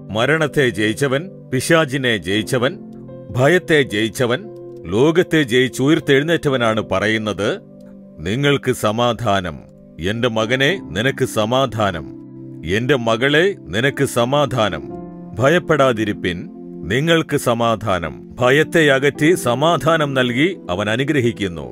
മരണത്തെ ജയിച്ചവൻ പിശാചിനെ ജയിച്ചവൻ ഭയത്തെ ജയിച്ചവൻ ലോകത്തെ ജയിച്ചുയർത്തെഴുന്നേറ്റവനാണ് പറയുന്നത് നിങ്ങൾക്ക് സമാധാനം എന്റെ മകനെ നിനക്ക് സമാധാനം എന്റെ മകളെ നിനക്ക് സമാധാനം ഭയപ്പെടാതിരിപ്പിൻ നിങ്ങൾക്ക് സമാധാനം ഭയത്തെ അകറ്റി സമാധാനം നൽകി അവൻ അനുഗ്രഹിക്കുന്നു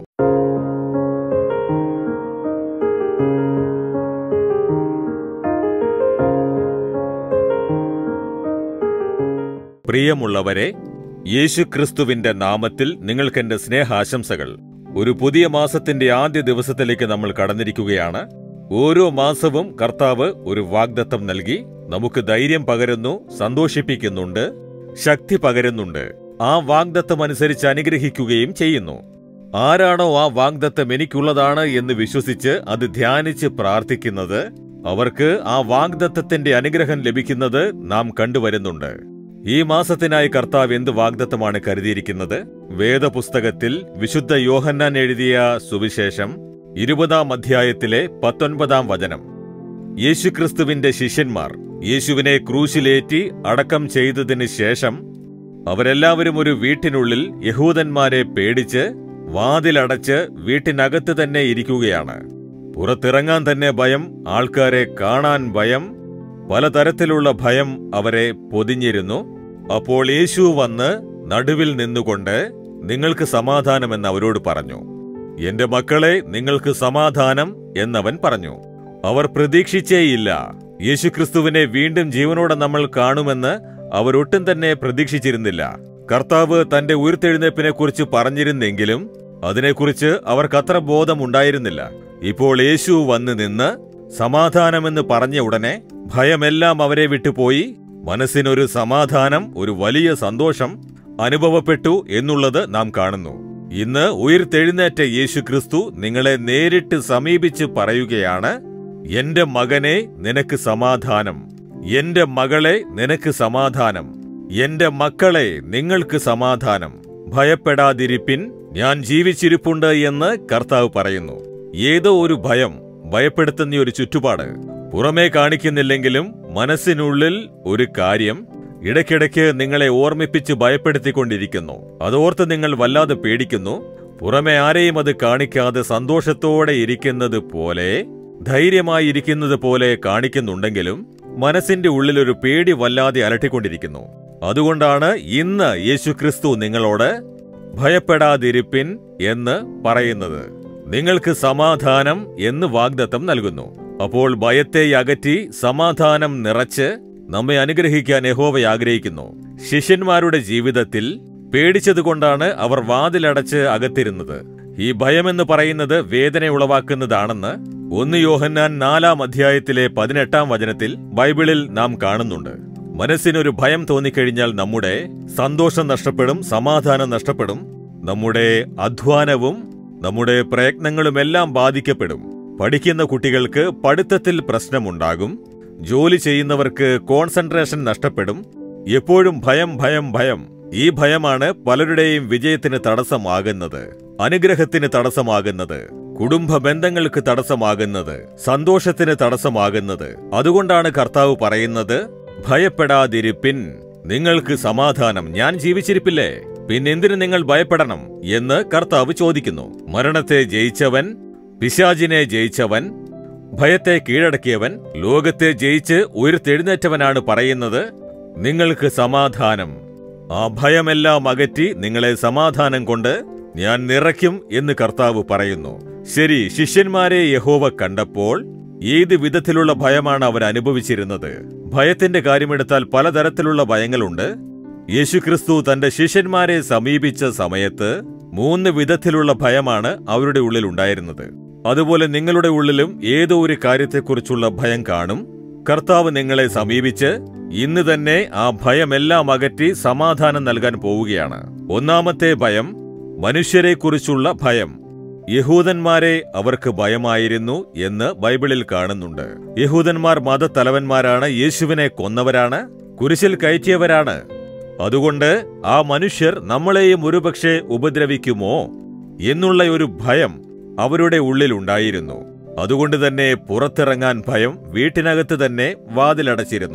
പ്രിയമുള്ളവരെ യേശുക്രിസ്തുവിന്റെ നാമത്തിൽ നിങ്ങൾക്കെന്റെ സ്നേഹാശംസകൾ ഒരു പുതിയ മാസത്തിന്റെ ആദ്യ ദിവസത്തിലേക്ക് നമ്മൾ കടന്നിരിക്കുകയാണ് ഓരോ മാസവും കർത്താവ് ഒരു വാഗ്ദത്തം നൽകി നമുക്ക് ധൈര്യം പകരുന്നു സന്തോഷിപ്പിക്കുന്നുണ്ട് ശക്തി പകരുന്നുണ്ട് ആ വാഗ്ദത്തം അനുസരിച്ച് അനുഗ്രഹിക്കുകയും ചെയ്യുന്നു ആരാണോ ആ വാഗ്ദത്തം എനിക്കുള്ളതാണ് എന്ന് വിശ്വസിച്ച് അത് ധ്യാനിച്ച് പ്രാർത്ഥിക്കുന്നത് അവർക്ക് ആ വാഗ്ദത്തത്തിന്റെ അനുഗ്രഹം ലഭിക്കുന്നത് നാം കണ്ടുവരുന്നുണ്ട് ഈ മാസത്തിനായി കർത്താവ് എന്ത് വാഗ്ദത്തമാണ് കരുതിയിരിക്കുന്നത് വേദപുസ്തകത്തിൽ വിശുദ്ധ യോഹന്നാൻ എഴുതിയ സുവിശേഷം ഇരുപതാം അധ്യായത്തിലെ പത്തൊൻപതാം വചനം യേശുക്രിസ്തുവിന്റെ ശിഷ്യന്മാർ യേശുവിനെ ക്രൂശിലേറ്റി അടക്കം ചെയ്തതിന് ശേഷം അവരെല്ലാവരും ഒരു വീട്ടിനുള്ളിൽ യഹൂദന്മാരെ പേടിച്ച് വാതിലടച്ച് വീട്ടിനകത്ത് തന്നെ ഇരിക്കുകയാണ് പുറത്തിറങ്ങാൻ തന്നെ ഭയം ആൾക്കാരെ കാണാൻ ഭയം പലതരത്തിലുള്ള ഭയം അവരെ പൊതിഞ്ഞിരുന്നു അപ്പോൾ യേശു വന്ന് നടുവിൽ നിന്നുകൊണ്ട് നിങ്ങൾക്ക് സമാധാനമെന്ന് അവരോട് പറഞ്ഞു എന്റെ മക്കളെ നിങ്ങൾക്ക് സമാധാനം എന്നവൻ പറഞ്ഞു അവർ പ്രതീക്ഷിച്ചേയില്ല യേശുക്രിസ്തുവിനെ വീണ്ടും ജീവനോടെ നമ്മൾ കാണുമെന്ന് അവരൊട്ടും തന്നെ പ്രതീക്ഷിച്ചിരുന്നില്ല കർത്താവ് തന്റെ ഉയർത്തെഴുന്നേപ്പിനെ കുറിച്ച് പറഞ്ഞിരുന്നെങ്കിലും അതിനെക്കുറിച്ച് അവർക്കത്ര ബോധമുണ്ടായിരുന്നില്ല ഇപ്പോൾ യേശു വന്ന് നിന്ന് സമാധാനമെന്ന് പറഞ്ഞ ഉടനെ ഭയമെല്ലാം അവരെ വിട്ടുപോയി മനസ്സിനൊരു സമാധാനം ഒരു വലിയ സന്തോഷം അനുഭവപ്പെട്ടു എന്നുള്ളത് നാം കാണുന്നു ഇന്ന് ഉയർത്തെഴുന്നേറ്റ യേശുക്രിസ്തു നിങ്ങളെ നേരിട്ട് സമീപിച്ച് പറയുകയാണ് എന്റെ മകനെ നിനക്ക് സമാധാനം എന്റെ മകളെ നിനക്ക് സമാധാനം എന്റെ മക്കളെ നിങ്ങൾക്ക് സമാധാനം ഭയപ്പെടാതിരിപ്പിൻ ഞാൻ ജീവിച്ചിരിപ്പുണ്ട് എന്ന് കർത്താവ് പറയുന്നു ഏതോ ഒരു ഭയം ഭയപ്പെടുത്തുന്ന ഒരു ചുറ്റുപാട് പുറമേ കാണിക്കുന്നില്ലെങ്കിലും മനസ്സിനുള്ളിൽ ഒരു കാര്യം ഇടയ്ക്കിടയ്ക്ക് നിങ്ങളെ ഓർമ്മിപ്പിച്ച് ഭയപ്പെടുത്തിക്കൊണ്ടിരിക്കുന്നു അതോർത്ത് നിങ്ങൾ വല്ലാതെ പേടിക്കുന്നു പുറമെ ആരെയും അത് കാണിക്കാതെ സന്തോഷത്തോടെ ഇരിക്കുന്നത് പോലെ ധൈര്യമായി ഇരിക്കുന്നത് പോലെ കാണിക്കുന്നുണ്ടെങ്കിലും മനസ്സിന്റെ ഉള്ളിലൊരു പേടി വല്ലാതെ അലട്ടിക്കൊണ്ടിരിക്കുന്നു അതുകൊണ്ടാണ് ഇന്ന് യേശുക്രിസ്തു നിങ്ങളോട് ഭയപ്പെടാതിരിപ്പിൻ എന്ന് പറയുന്നത് നിങ്ങൾക്ക് സമാധാനം എന്ന് വാഗ്ദത്തം നൽകുന്നു അപ്പോൾ ഭയത്തെ അകറ്റി സമാധാനം നിറച്ച് നമ്മെ അനുഗ്രഹിക്കാൻ യഹോവ ആഗ്രഹിക്കുന്നു ശിഷ്യന്മാരുടെ ജീവിതത്തിൽ പേടിച്ചതുകൊണ്ടാണ് അവർ വാതിലടച്ച് അകത്തിരുന്നത് ഈ ഭയമെന്ന് പറയുന്നത് വേദന ഉളവാക്കുന്നതാണെന്ന് ഒന്ന് യോഹന്നാൻ നാലാം അധ്യായത്തിലെ പതിനെട്ടാം വചനത്തിൽ ബൈബിളിൽ നാം കാണുന്നുണ്ട് മനസ്സിനൊരു ഭയം തോന്നിക്കഴിഞ്ഞാൽ നമ്മുടെ സന്തോഷം നഷ്ടപ്പെടും സമാധാനം നഷ്ടപ്പെടും നമ്മുടെ അധ്വാനവും നമ്മുടെ പ്രയത്നങ്ങളുമെല്ലാം ബാധിക്കപ്പെടും പഠിക്കുന്ന കുട്ടികൾക്ക് പഠിത്തത്തിൽ പ്രശ്നമുണ്ടാകും ജോലി ചെയ്യുന്നവർക്ക് കോൺസെൻട്രേഷൻ നഷ്ടപ്പെടും എപ്പോഴും ഭയം ഭയം ഭയം ഈ ഭയമാണ് പലരുടെയും വിജയത്തിന് തടസ്സമാകുന്നത് അനുഗ്രഹത്തിന് തടസ്സമാകുന്നത് കുടുംബ ബന്ധങ്ങൾക്ക് തടസ്സമാകുന്നത് സന്തോഷത്തിന് തടസ്സമാകുന്നത് അതുകൊണ്ടാണ് കർത്താവ് പറയുന്നത് ഭയപ്പെടാതിരിപ്പിൻ നിങ്ങൾക്ക് സമാധാനം ഞാൻ ജീവിച്ചിരിപ്പില്ലേ പിന്നെന്തിനു നിങ്ങൾ ഭയപ്പെടണം എന്ന് കർത്താവ് ചോദിക്കുന്നു മരണത്തെ ജയിച്ചവൻ പിശാചിനെ ജയിച്ചവൻ ഭയത്തെ കീഴടക്കിയവൻ ലോകത്തെ ജയിച്ച് ഉയർത്തെഴുന്നേറ്റവനാണ് പറയുന്നത് നിങ്ങൾക്ക് സമാധാനം ആ ഭയമെല്ലാം അകറ്റി നിങ്ങളെ സമാധാനം കൊണ്ട് ഞാൻ നിറയ്ക്കും എന്ന് കർത്താവ് പറയുന്നു ശരി ശിഷ്യന്മാരെ യഹോവ കണ്ടപ്പോൾ ഏത് വിധത്തിലുള്ള ഭയമാണ് അവർ അനുഭവിച്ചിരുന്നത് ഭയത്തിന്റെ കാര്യമെടുത്താൽ പലതരത്തിലുള്ള ഭയങ്ങളുണ്ട് യേശുക്രിസ്തു തന്റെ ശിഷ്യന്മാരെ സമീപിച്ച സമയത്ത് മൂന്ന് വിധത്തിലുള്ള ഭയമാണ് അവരുടെ ഉള്ളിൽ ഉണ്ടായിരുന്നത് അതുപോലെ നിങ്ങളുടെ ഉള്ളിലും ഏതോ ഒരു കാര്യത്തെക്കുറിച്ചുള്ള ഭയം കാണും കർത്താവ് നിങ്ങളെ സമീപിച്ച് ഇന്ന് തന്നെ ആ ഭയമെല്ലാം അകറ്റി സമാധാനം നൽകാൻ പോവുകയാണ് ഒന്നാമത്തെ ഭയം മനുഷ്യരെക്കുറിച്ചുള്ള ഭയം യഹൂദന്മാരെ അവർക്ക് ഭയമായിരുന്നു എന്ന് ബൈബിളിൽ കാണുന്നുണ്ട് യഹൂദന്മാർ മതത്തലവന്മാരാണ് യേശുവിനെ കൊന്നവരാണ് കുരിശിൽ കയറ്റിയവരാണ് അതുകൊണ്ട് ആ മനുഷ്യർ നമ്മളെയും ഒരുപക്ഷെ ഉപദ്രവിക്കുമോ എന്നുള്ള ഒരു ഭയം അവരുടെ ഉള്ളിലുണ്ടായിരുന്നു അതുകൊണ്ട് തന്നെ പുറത്തിറങ്ങാൻ ഭയം വീട്ടിനകത്ത് തന്നെ വാതിലടച്ചിരുന്നു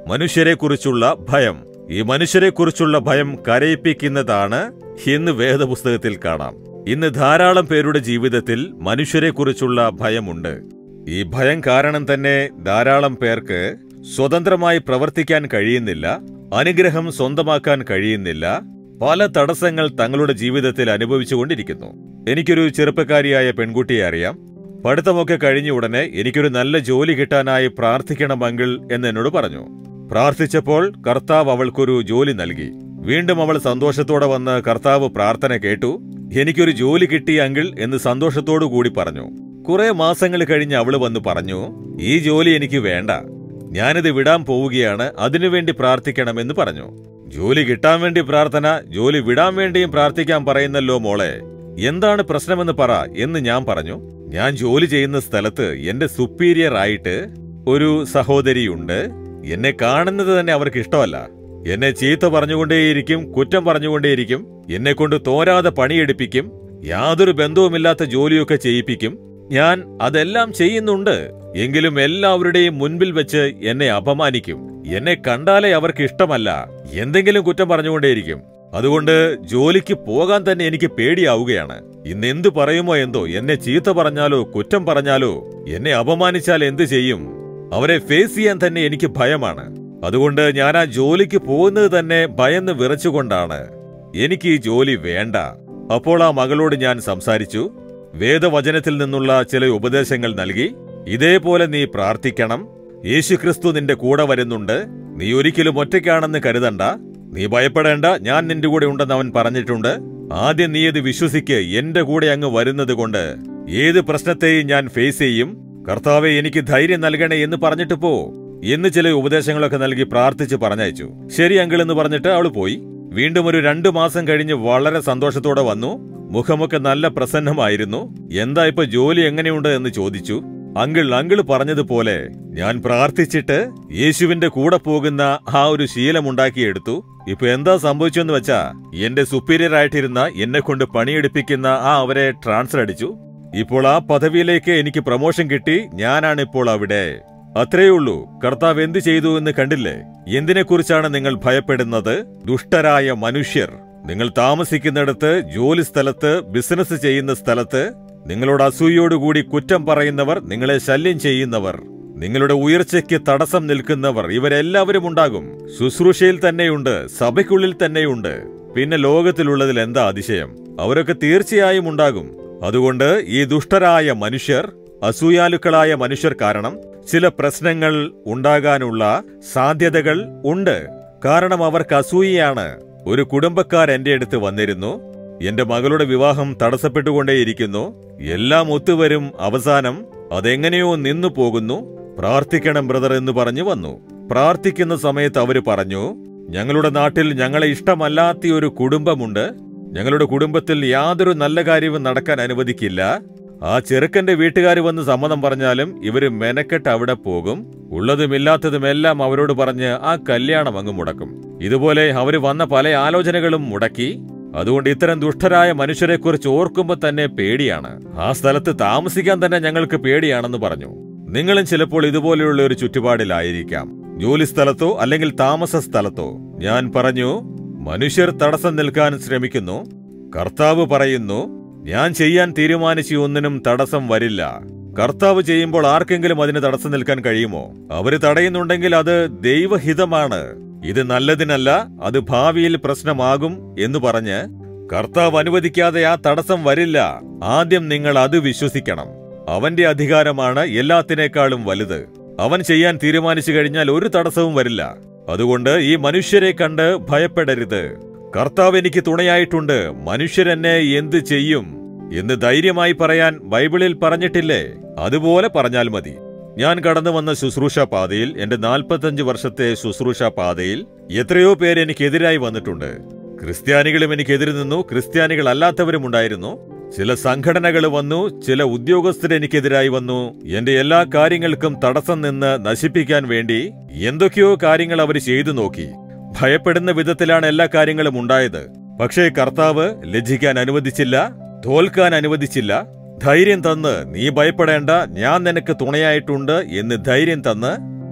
മനുഷ്യരെക്കുറിച്ചുള്ള ഭയം ഈ മനുഷ്യരെക്കുറിച്ചുള്ള ഭയം കരയിപ്പിക്കുന്നതാണ് എന്ന് വേദപുസ്തകത്തിൽ കാണാം ഇന്ന് ധാരാളം പേരുടെ ജീവിതത്തിൽ മനുഷ്യരെക്കുറിച്ചുള്ള ഭയമുണ്ട് ഈ ഭയം കാരണം തന്നെ ധാരാളം പേർക്ക് സ്വതന്ത്രമായി പ്രവർത്തിക്കാൻ കഴിയുന്നില്ല അനുഗ്രഹം സ്വന്തമാക്കാൻ കഴിയുന്നില്ല പല തടസ്സങ്ങൾ തങ്ങളുടെ ജീവിതത്തിൽ അനുഭവിച്ചുകൊണ്ടിരിക്കുന്നു എനിക്കൊരു ചെറുപ്പക്കാരിയായ പെൺകുട്ടിയെ അറിയാം പഠിത്തമൊക്കെ കഴിഞ്ഞ ഉടനെ എനിക്കൊരു നല്ല ജോലി കിട്ടാനായി പ്രാർത്ഥിക്കണമെങ്കിൽ എന്ന് എന്നോട് പറഞ്ഞു പ്രാർത്ഥിച്ചപ്പോൾ കർത്താവ് അവൾക്കൊരു ജോലി നൽകി വീണ്ടും അവൾ സന്തോഷത്തോടെ വന്ന് കർത്താവ് പ്രാർത്ഥന കേട്ടു എനിക്കൊരു ജോലി കിട്ടി അങ്കിൾ എന്ന് സന്തോഷത്തോടു കൂടി പറഞ്ഞു കുറെ മാസങ്ങൾ കഴിഞ്ഞ് അവള് വന്ന് പറഞ്ഞു ഈ ജോലി എനിക്ക് വേണ്ട ഞാനിത് വിടാൻ പോവുകയാണ് അതിനുവേണ്ടി പ്രാർത്ഥിക്കണമെന്ന് പറഞ്ഞു ജോലി കിട്ടാൻ വേണ്ടി പ്രാർത്ഥന ജോലി വിടാൻ വേണ്ടിയും പ്രാർത്ഥിക്കാൻ പറയുന്നല്ലോ മോളെ എന്താണ് പ്രശ്നമെന്ന് പറ എന്ന് ഞാൻ പറഞ്ഞു ഞാൻ ജോലി ചെയ്യുന്ന സ്ഥലത്ത് എന്റെ സുപ്പീരിയർ ആയിട്ട് ഒരു സഹോദരിയുണ്ട് എന്നെ കാണുന്നത് തന്നെ അവർക്ക് ഇഷ്ടമല്ല എന്നെ ചീത്ത പറഞ്ഞുകൊണ്ടേയിരിക്കും കുറ്റം പറഞ്ഞുകൊണ്ടേയിരിക്കും എന്നെ കൊണ്ട് തോരാതെ പണിയെടുപ്പിക്കും യാതൊരു ബന്ധവുമില്ലാത്ത ജോലിയൊക്കെ ചെയ്യിപ്പിക്കും ഞാൻ അതെല്ലാം ചെയ്യുന്നുണ്ട് എങ്കിലും എല്ലാവരുടെയും മുൻപിൽ വെച്ച് എന്നെ അപമാനിക്കും എന്നെ കണ്ടാലേ അവർക്ക് ഇഷ്ടമല്ല എന്തെങ്കിലും കുറ്റം പറഞ്ഞുകൊണ്ടേയിരിക്കും അതുകൊണ്ട് ജോലിക്ക് പോകാൻ തന്നെ എനിക്ക് പേടിയാവുകയാണ് ഇന്ന് എന്തു പറയുമോ എന്തോ എന്നെ ചീത്ത പറഞ്ഞാലോ കുറ്റം പറഞ്ഞാലോ എന്നെ അപമാനിച്ചാൽ എന്തു ചെയ്യും അവരെ ഫേസ് ചെയ്യാൻ തന്നെ എനിക്ക് ഭയമാണ് അതുകൊണ്ട് ഞാൻ ആ ജോലിക്ക് പോകുന്നത് തന്നെ ഭയന്ന് വിറച്ചുകൊണ്ടാണ് എനിക്ക് ഈ ജോലി വേണ്ട അപ്പോൾ ആ മകളോട് ഞാൻ സംസാരിച്ചു വേദവചനത്തിൽ നിന്നുള്ള ചില ഉപദേശങ്ങൾ നൽകി ഇതേപോലെ നീ പ്രാർത്ഥിക്കണം യേശുക്രിസ്തു നിന്റെ കൂടെ വരുന്നുണ്ട് നീ ഒരിക്കലും ഒറ്റയ്ക്കാണെന്ന് കരുതണ്ട നീ ഭയപ്പെടേണ്ട ഞാൻ നിന്റെ കൂടെ ഉണ്ടെന്ന് അവൻ പറഞ്ഞിട്ടുണ്ട് ആദ്യം നീ ഇത് വിശ്വസിക്ക് എന്റെ കൂടെ അങ്ങ് വരുന്നത് കൊണ്ട് ഏത് പ്രശ്നത്തെയും ഞാൻ ഫേസ് ചെയ്യും കർത്താവെ എനിക്ക് ധൈര്യം നൽകണേ എന്ന് പറഞ്ഞിട്ട് പോ എന്ന് ചില ഉപദേശങ്ങളൊക്കെ നൽകി പ്രാർത്ഥിച്ച് പറഞ്ഞയച്ചു ശരി അങ്കിൾ എന്ന് പറഞ്ഞിട്ട് അവള് പോയി വീണ്ടും ഒരു രണ്ടു മാസം കഴിഞ്ഞ് വളരെ സന്തോഷത്തോടെ വന്നു മുഖമൊക്കെ നല്ല പ്രസന്നമായിരുന്നു എന്താ ഇപ്പൊ ജോലി എങ്ങനെയുണ്ട് എന്ന് ചോദിച്ചു അങ്കിൾ അങ്കിൾ പറഞ്ഞതുപോലെ ഞാൻ പ്രാർത്ഥിച്ചിട്ട് യേശുവിന്റെ കൂടെ പോകുന്ന ആ ഒരു ശീലമുണ്ടാക്കിയെടുത്തു ഇപ്പൊ എന്താ സംഭവിച്ചെന്ന് വെച്ചാ എന്റെ സുപ്പീരിയർ ആയിട്ടിരുന്ന എന്നെ കൊണ്ട് പണിയെടുപ്പിക്കുന്ന ആ അവരെ ട്രാൻസ്ഫർ അടിച്ചു ഇപ്പോൾ ആ പദവിയിലേക്ക് എനിക്ക് പ്രൊമോഷൻ കിട്ടി ഞാനാണ് ഇപ്പോൾ അവിടെ അത്രയേ ഉള്ളൂ കർത്താവ് എന്ത് ചെയ്തു എന്ന് കണ്ടില്ലേ എന്തിനെക്കുറിച്ചാണ് നിങ്ങൾ ഭയപ്പെടുന്നത് ദുഷ്ടരായ മനുഷ്യർ നിങ്ങൾ താമസിക്കുന്നിടത്ത് ജോലി സ്ഥലത്ത് ബിസിനസ് ചെയ്യുന്ന സ്ഥലത്ത് നിങ്ങളോട് അസൂയോടുകൂടി കുറ്റം പറയുന്നവർ നിങ്ങളെ ശല്യം ചെയ്യുന്നവർ നിങ്ങളുടെ ഉയർച്ചയ്ക്ക് തടസ്സം നിൽക്കുന്നവർ ഇവരെല്ലാവരും ഉണ്ടാകും ശുശ്രൂഷയിൽ തന്നെയുണ്ട് സഭയ്ക്കുള്ളിൽ തന്നെയുണ്ട് പിന്നെ ലോകത്തിലുള്ളതിൽ എന്താ അതിശയം അവരൊക്കെ തീർച്ചയായും ഉണ്ടാകും അതുകൊണ്ട് ഈ ദുഷ്ടരായ മനുഷ്യർ അസൂയാലുക്കളായ മനുഷ്യർ കാരണം ചില പ്രശ്നങ്ങൾ ഉണ്ടാകാനുള്ള സാധ്യതകൾ ഉണ്ട് കാരണം അവർക്ക് അസൂയയാണ് ഒരു കുടുംബക്കാർ എന്റെ അടുത്ത് വന്നിരുന്നു എന്റെ മകളുടെ വിവാഹം തടസ്സപ്പെട്ടുകൊണ്ടേയിരിക്കുന്നു എല്ലാം ഒത്തുവരും അവസാനം അതെങ്ങനെയോ നിന്നു പോകുന്നു പ്രാർത്ഥിക്കണം ബ്രദർ എന്ന് പറഞ്ഞു വന്നു പ്രാർത്ഥിക്കുന്ന സമയത്ത് അവര് പറഞ്ഞു ഞങ്ങളുടെ നാട്ടിൽ ഞങ്ങളെ ഇഷ്ടമല്ലാത്ത ഒരു കുടുംബമുണ്ട് ഞങ്ങളുടെ കുടുംബത്തിൽ യാതൊരു നല്ല കാര്യവും നടക്കാൻ അനുവദിക്കില്ല ആ ചെറുക്കന്റെ വീട്ടുകാർ വന്ന് സമ്മതം പറഞ്ഞാലും ഇവര് മെനക്കെട്ട് അവിടെ പോകും ഉള്ളതുമില്ലാത്തതുമെല്ലാം അവരോട് പറഞ്ഞ് ആ കല്യാണം അങ്ങ് മുടക്കും ഇതുപോലെ അവര് വന്ന പല ആലോചനകളും മുടക്കി അതുകൊണ്ട് ഇത്തരം ദുഷ്ടരായ മനുഷ്യരെക്കുറിച്ച് ഓർക്കുമ്പോൾ തന്നെ പേടിയാണ് ആ സ്ഥലത്ത് താമസിക്കാൻ തന്നെ ഞങ്ങൾക്ക് പേടിയാണെന്ന് പറഞ്ഞു നിങ്ങളും ചിലപ്പോൾ ഇതുപോലെയുള്ള ഒരു ചുറ്റുപാടിലായിരിക്കാം ജോലി സ്ഥലത്തോ അല്ലെങ്കിൽ താമസ സ്ഥലത്തോ ഞാൻ പറഞ്ഞു മനുഷ്യർ തടസ്സം നിൽക്കാൻ ശ്രമിക്കുന്നു കർത്താവ് പറയുന്നു ഞാൻ ചെയ്യാൻ തീരുമാനിച്ച ഒന്നിനും തടസ്സം വരില്ല കർത്താവ് ചെയ്യുമ്പോൾ ആർക്കെങ്കിലും അതിന് തടസ്സം നിൽക്കാൻ കഴിയുമോ അവര് തടയുന്നുണ്ടെങ്കിൽ അത് ദൈവഹിതമാണ് ഇത് നല്ലതിനല്ല അത് ഭാവിയിൽ പ്രശ്നമാകും എന്ന് പറഞ്ഞ് കർത്താവ് അനുവദിക്കാതെ ആ തടസ്സം വരില്ല ആദ്യം നിങ്ങൾ അത് വിശ്വസിക്കണം അവന്റെ അധികാരമാണ് എല്ലാത്തിനേക്കാളും വലുത് അവൻ ചെയ്യാൻ തീരുമാനിച്ചു കഴിഞ്ഞാൽ ഒരു തടസ്സവും വരില്ല അതുകൊണ്ട് ഈ മനുഷ്യരെ കണ്ട് ഭയപ്പെടരുത് കർത്താവ് എനിക്ക് തുണയായിട്ടുണ്ട് മനുഷ്യരെന്നെ എന്ത് ചെയ്യും എന്ന് ധൈര്യമായി പറയാൻ ബൈബിളിൽ പറഞ്ഞിട്ടില്ലേ അതുപോലെ പറഞ്ഞാൽ മതി ഞാൻ കടന്നു വന്ന ശുശ്രൂഷ പാതയിൽ എന്റെ നാൽപ്പത്തഞ്ച് വർഷത്തെ ശുശ്രൂഷ പാതയിൽ എത്രയോ പേര് എനിക്കെതിരായി വന്നിട്ടുണ്ട് ക്രിസ്ത്യാനികളും എനിക്കെതിരെ നിന്നു ക്രിസ്ത്യാനികൾ അല്ലാത്തവരും ഉണ്ടായിരുന്നു ചില സംഘടനകൾ വന്നു ചില ഉദ്യോഗസ്ഥർ എനിക്കെതിരായി വന്നു എന്റെ എല്ലാ കാര്യങ്ങൾക്കും തടസ്സം നിന്ന് നശിപ്പിക്കാൻ വേണ്ടി എന്തൊക്കെയോ കാര്യങ്ങൾ അവർ ചെയ്തു നോക്കി ഭയപ്പെടുന്ന വിധത്തിലാണ് എല്ലാ കാര്യങ്ങളും ഉണ്ടായത് പക്ഷേ കർത്താവ് ലജ്ജിക്കാൻ അനുവദിച്ചില്ല തോൽക്കാൻ അനുവദിച്ചില്ല ധൈര്യം തന്ന് നീ ഭയപ്പെടേണ്ട ഞാൻ നിനക്ക് തുണയായിട്ടുണ്ട് എന്ന് ധൈര്യം തന്ന്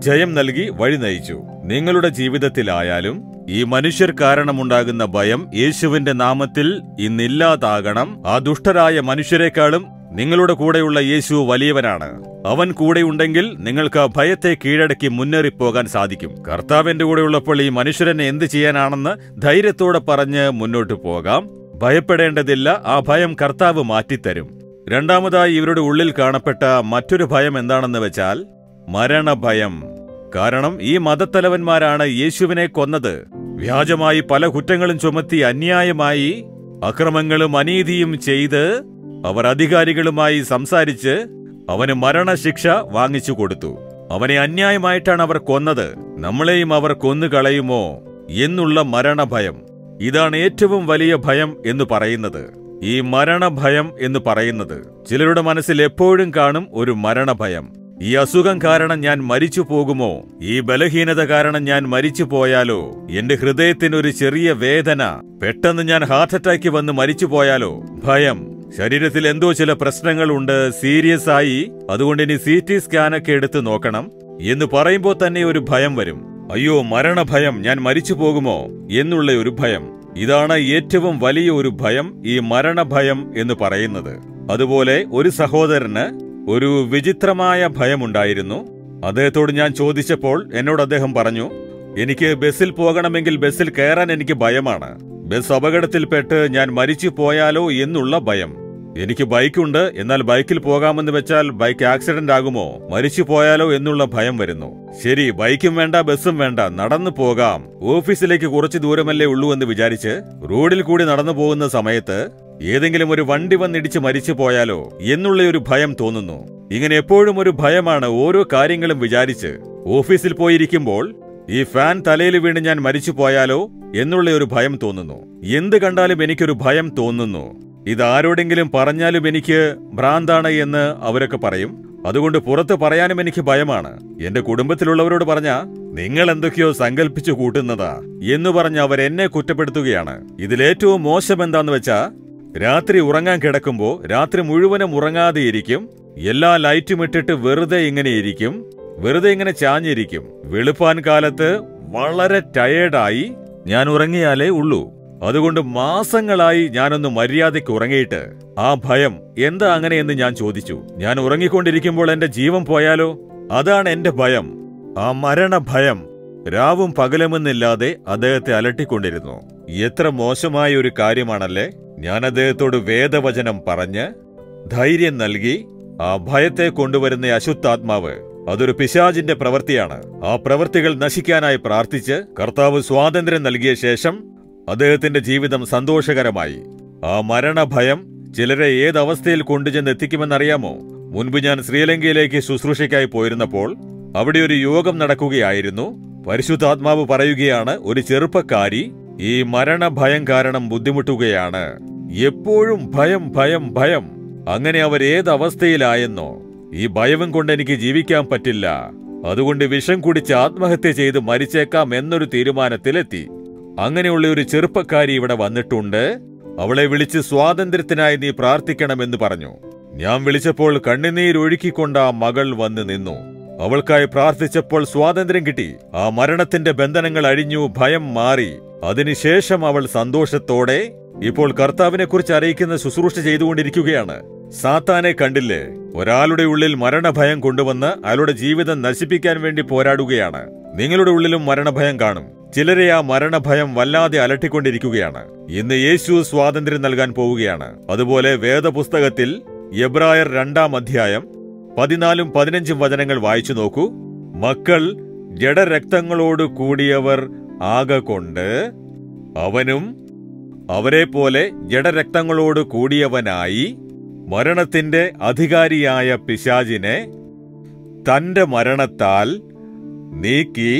ജയം നൽകി വഴി നയിച്ചു നിങ്ങളുടെ ജീവിതത്തിലായാലും ഈ മനുഷ്യർ കാരണമുണ്ടാകുന്ന ഭയം യേശുവിന്റെ നാമത്തിൽ ഇന്നില്ലാതാകണം ആ ദുഷ്ടരായ മനുഷ്യരെക്കാളും നിങ്ങളുടെ കൂടെയുള്ള യേശു വലിയവനാണ് അവൻ കൂടെയുണ്ടെങ്കിൽ നിങ്ങൾക്ക് ആ ഭയത്തെ കീഴടക്കി മുന്നേറിപ്പോകാൻ സാധിക്കും കർത്താവിന്റെ കൂടെ ഉള്ളപ്പോൾ ഈ മനുഷ്യരനെ എന്ത് ചെയ്യാനാണെന്ന് ധൈര്യത്തോടെ പറഞ്ഞ് മുന്നോട്ട് പോകാം ഭയപ്പെടേണ്ടതില്ല ആ ഭയം കർത്താവ് മാറ്റിത്തരും രണ്ടാമതായി ഇവരുടെ ഉള്ളിൽ കാണപ്പെട്ട മറ്റൊരു ഭയം എന്താണെന്ന് വെച്ചാൽ മരണഭയം കാരണം ഈ മതത്തലവന്മാരാണ് യേശുവിനെ കൊന്നത് വ്യാജമായി പല കുറ്റങ്ങളും ചുമത്തി അന്യായമായി അക്രമങ്ങളും അനീതിയും ചെയ്ത് അവർ അധികാരികളുമായി സംസാരിച്ച് അവന് മരണശിക്ഷ വാങ്ങിച്ചു കൊടുത്തു അവനെ അന്യായമായിട്ടാണ് അവർ കൊന്നത് നമ്മളെയും അവർ കൊന്നുകളയുമോ എന്നുള്ള മരണഭയം ഇതാണ് ഏറ്റവും വലിയ ഭയം എന്ന് പറയുന്നത് ഈ മരണഭയം എന്ന് പറയുന്നത് ചിലരുടെ മനസ്സിൽ എപ്പോഴും കാണും ഒരു മരണഭയം ഈ അസുഖം കാരണം ഞാൻ മരിച്ചു പോകുമോ ഈ ബലഹീനത കാരണം ഞാൻ മരിച്ചു പോയാലോ എന്റെ ഹൃദയത്തിന് ഒരു ചെറിയ വേദന പെട്ടെന്ന് ഞാൻ ഹാർട്ട് അറ്റാക്ക് വന്ന് മരിച്ചു പോയാലോ ഭയം ശരീരത്തിൽ എന്തോ ചില പ്രശ്നങ്ങളുണ്ട് സീരിയസ് ആയി അതുകൊണ്ട് ഇനി സി ടി സ്കാനൊക്കെ എടുത്ത് നോക്കണം എന്ന് പറയുമ്പോൾ തന്നെ ഒരു ഭയം വരും അയ്യോ മരണഭയം ഞാൻ മരിച്ചു പോകുമോ എന്നുള്ള ഒരു ഭയം ഇതാണ് ഏറ്റവും വലിയ ഒരു ഭയം ഈ മരണഭയം എന്ന് പറയുന്നത് അതുപോലെ ഒരു സഹോദരന് ഒരു വിചിത്രമായ ഭയമുണ്ടായിരുന്നു അദ്ദേഹത്തോട് ഞാൻ ചോദിച്ചപ്പോൾ എന്നോട് അദ്ദേഹം പറഞ്ഞു എനിക്ക് ബസ്സിൽ പോകണമെങ്കിൽ ബസ്സിൽ കയറാൻ എനിക്ക് ഭയമാണ് ബസ് അപകടത്തിൽപ്പെട്ട് ഞാൻ മരിച്ചു പോയാലോ എന്നുള്ള ഭയം എനിക്ക് ബൈക്കുണ്ട് എന്നാൽ ബൈക്കിൽ പോകാമെന്ന് വെച്ചാൽ ബൈക്ക് ആക്സിഡന്റ് ആകുമോ മരിച്ചു പോയാലോ എന്നുള്ള ഭയം വരുന്നു ശരി ബൈക്കും വേണ്ട ബസ്സും വേണ്ട നടന്നു പോകാം ഓഫീസിലേക്ക് കുറച്ച് ദൂരമല്ലേ ഉള്ളൂ എന്ന് വിചാരിച്ച് റോഡിൽ കൂടി നടന്നു പോകുന്ന സമയത്ത് ഏതെങ്കിലും ഒരു വണ്ടി വന്നിടിച്ച് മരിച്ചു പോയാലോ എന്നുള്ള ഒരു ഭയം തോന്നുന്നു ഇങ്ങനെ എപ്പോഴും ഒരു ഭയമാണ് ഓരോ കാര്യങ്ങളും വിചാരിച്ച് ഓഫീസിൽ പോയിരിക്കുമ്പോൾ ഈ ഫാൻ തലയിൽ വീണ് ഞാൻ മരിച്ചു പോയാലോ എന്നുള്ള ഒരു ഭയം തോന്നുന്നു എന്ത് കണ്ടാലും എനിക്കൊരു ഭയം തോന്നുന്നു ഇത് ആരോടെങ്കിലും പറഞ്ഞാലും എനിക്ക് ഭ്രാന്താണ് എന്ന് അവരൊക്കെ പറയും അതുകൊണ്ട് പുറത്ത് പറയാനും എനിക്ക് ഭയമാണ് എന്റെ കുടുംബത്തിലുള്ളവരോട് പറഞ്ഞ നിങ്ങൾ എന്തൊക്കെയോ സങ്കല്പിച്ചു കൂട്ടുന്നതാ എന്ന് പറഞ്ഞ് അവർ എന്നെ കുറ്റപ്പെടുത്തുകയാണ് ഇതിലേറ്റവും മോശം എന്താന്ന് വെച്ചാ രാത്രി ഉറങ്ങാൻ കിടക്കുമ്പോ രാത്രി മുഴുവനും ഉറങ്ങാതെ ഇരിക്കും എല്ലാ ലൈറ്റും ഇട്ടിട്ട് വെറുതെ ഇങ്ങനെ ഇരിക്കും വെറുതെ ഇങ്ങനെ ചാഞ്ഞിരിക്കും വെളുപ്പാൻ കാലത്ത് വളരെ ടയേർഡായി ഞാൻ ഉറങ്ങിയാലേ ഉള്ളൂ അതുകൊണ്ട് മാസങ്ങളായി ഞാനൊന്ന് മര്യാദയ്ക്ക് ഉറങ്ങിയിട്ട് ആ ഭയം എന്താ അങ്ങനെയെന്ന് ഞാൻ ചോദിച്ചു ഞാൻ ഉറങ്ങിക്കൊണ്ടിരിക്കുമ്പോൾ എന്റെ ജീവൻ പോയാലോ അതാണ് എന്റെ ഭയം ആ മരണഭയം രാവും പകലുമെന്നില്ലാതെ അദ്ദേഹത്തെ അലട്ടിക്കൊണ്ടിരുന്നു എത്ര മോശമായ ഒരു കാര്യമാണല്ലേ ഞാൻ അദ്ദേഹത്തോട് വേദവചനം പറഞ്ഞ് ധൈര്യം നൽകി ആ ഭയത്തെ കൊണ്ടുവരുന്ന അശുദ്ധാത്മാവ് അതൊരു പിശാചിന്റെ പ്രവൃത്തിയാണ് ആ പ്രവൃത്തികൾ നശിക്കാനായി പ്രാർത്ഥിച്ച് കർത്താവ് സ്വാതന്ത്ര്യം നൽകിയ ശേഷം അദ്ദേഹത്തിന്റെ ജീവിതം സന്തോഷകരമായി ആ മരണഭയം ചിലരെ ഏതവസ്ഥയിൽ കൊണ്ടുചെന്ന് എത്തിക്കുമെന്നറിയാമോ മുൻപ് ഞാൻ ശ്രീലങ്കയിലേക്ക് ശുശ്രൂഷയ്ക്കായി പോയിരുന്നപ്പോൾ അവിടെ ഒരു യോഗം നടക്കുകയായിരുന്നു പരിശുദ്ധാത്മാവ് പറയുകയാണ് ഒരു ചെറുപ്പക്കാരി ഈ മരണഭയം കാരണം ബുദ്ധിമുട്ടുകയാണ് എപ്പോഴും ഭയം ഭയം ഭയം അങ്ങനെ അവർ ഏതവസ്ഥയിലായെന്നോ ഈ ഭയവും കൊണ്ട് എനിക്ക് ജീവിക്കാൻ പറ്റില്ല അതുകൊണ്ട് വിഷം കുടിച്ച് ആത്മഹത്യ ചെയ്ത് മരിച്ചേക്കാം എന്നൊരു തീരുമാനത്തിലെത്തി അങ്ങനെയുള്ള ഒരു ചെറുപ്പക്കാരി ഇവിടെ വന്നിട്ടുണ്ട് അവളെ വിളിച്ച് സ്വാതന്ത്ര്യത്തിനായി നീ പ്രാർത്ഥിക്കണമെന്ന് പറഞ്ഞു ഞാൻ വിളിച്ചപ്പോൾ കണ്ണുനീരൊഴുക്കിക്കൊണ്ട് ആ മകൾ വന്ന് നിന്നു അവൾക്കായി പ്രാർത്ഥിച്ചപ്പോൾ സ്വാതന്ത്ര്യം കിട്ടി ആ മരണത്തിന്റെ ബന്ധനങ്ങൾ അഴിഞ്ഞു ഭയം മാറി അതിനുശേഷം അവൾ സന്തോഷത്തോടെ ഇപ്പോൾ കർത്താവിനെ കുറിച്ച് അറിയിക്കുന്ന ശുശ്രൂഷ ചെയ്തുകൊണ്ടിരിക്കുകയാണ് സാത്താനെ കണ്ടില്ലേ ഒരാളുടെ ഉള്ളിൽ മരണഭയം കൊണ്ടുവന്ന് അയാളുടെ ജീവിതം നശിപ്പിക്കാൻ വേണ്ടി പോരാടുകയാണ് നിങ്ങളുടെ ഉള്ളിലും മരണഭയം കാണും ചിലരെ ആ മരണഭയം വല്ലാതെ അലട്ടിക്കൊണ്ടിരിക്കുകയാണ് ഇന്ന് യേശു സ്വാതന്ത്ര്യം നൽകാൻ പോവുകയാണ് അതുപോലെ വേദപുസ്തകത്തിൽ എബ്രായർ രണ്ടാം അധ്യായം പതിനാലും പതിനഞ്ചും വചനങ്ങൾ വായിച്ചു നോക്കൂ മക്കൾ ജഡരക്തങ്ങളോട് കൂടിയവർ ആകൊണ്ട് അവനും അവരെ പോലെ ജഡരക്തങ്ങളോട് കൂടിയവനായി മരണത്തിന്റെ അധികാരിയായ പിശാചിനെ തന്റെ മരണത്താൽ നീക്കി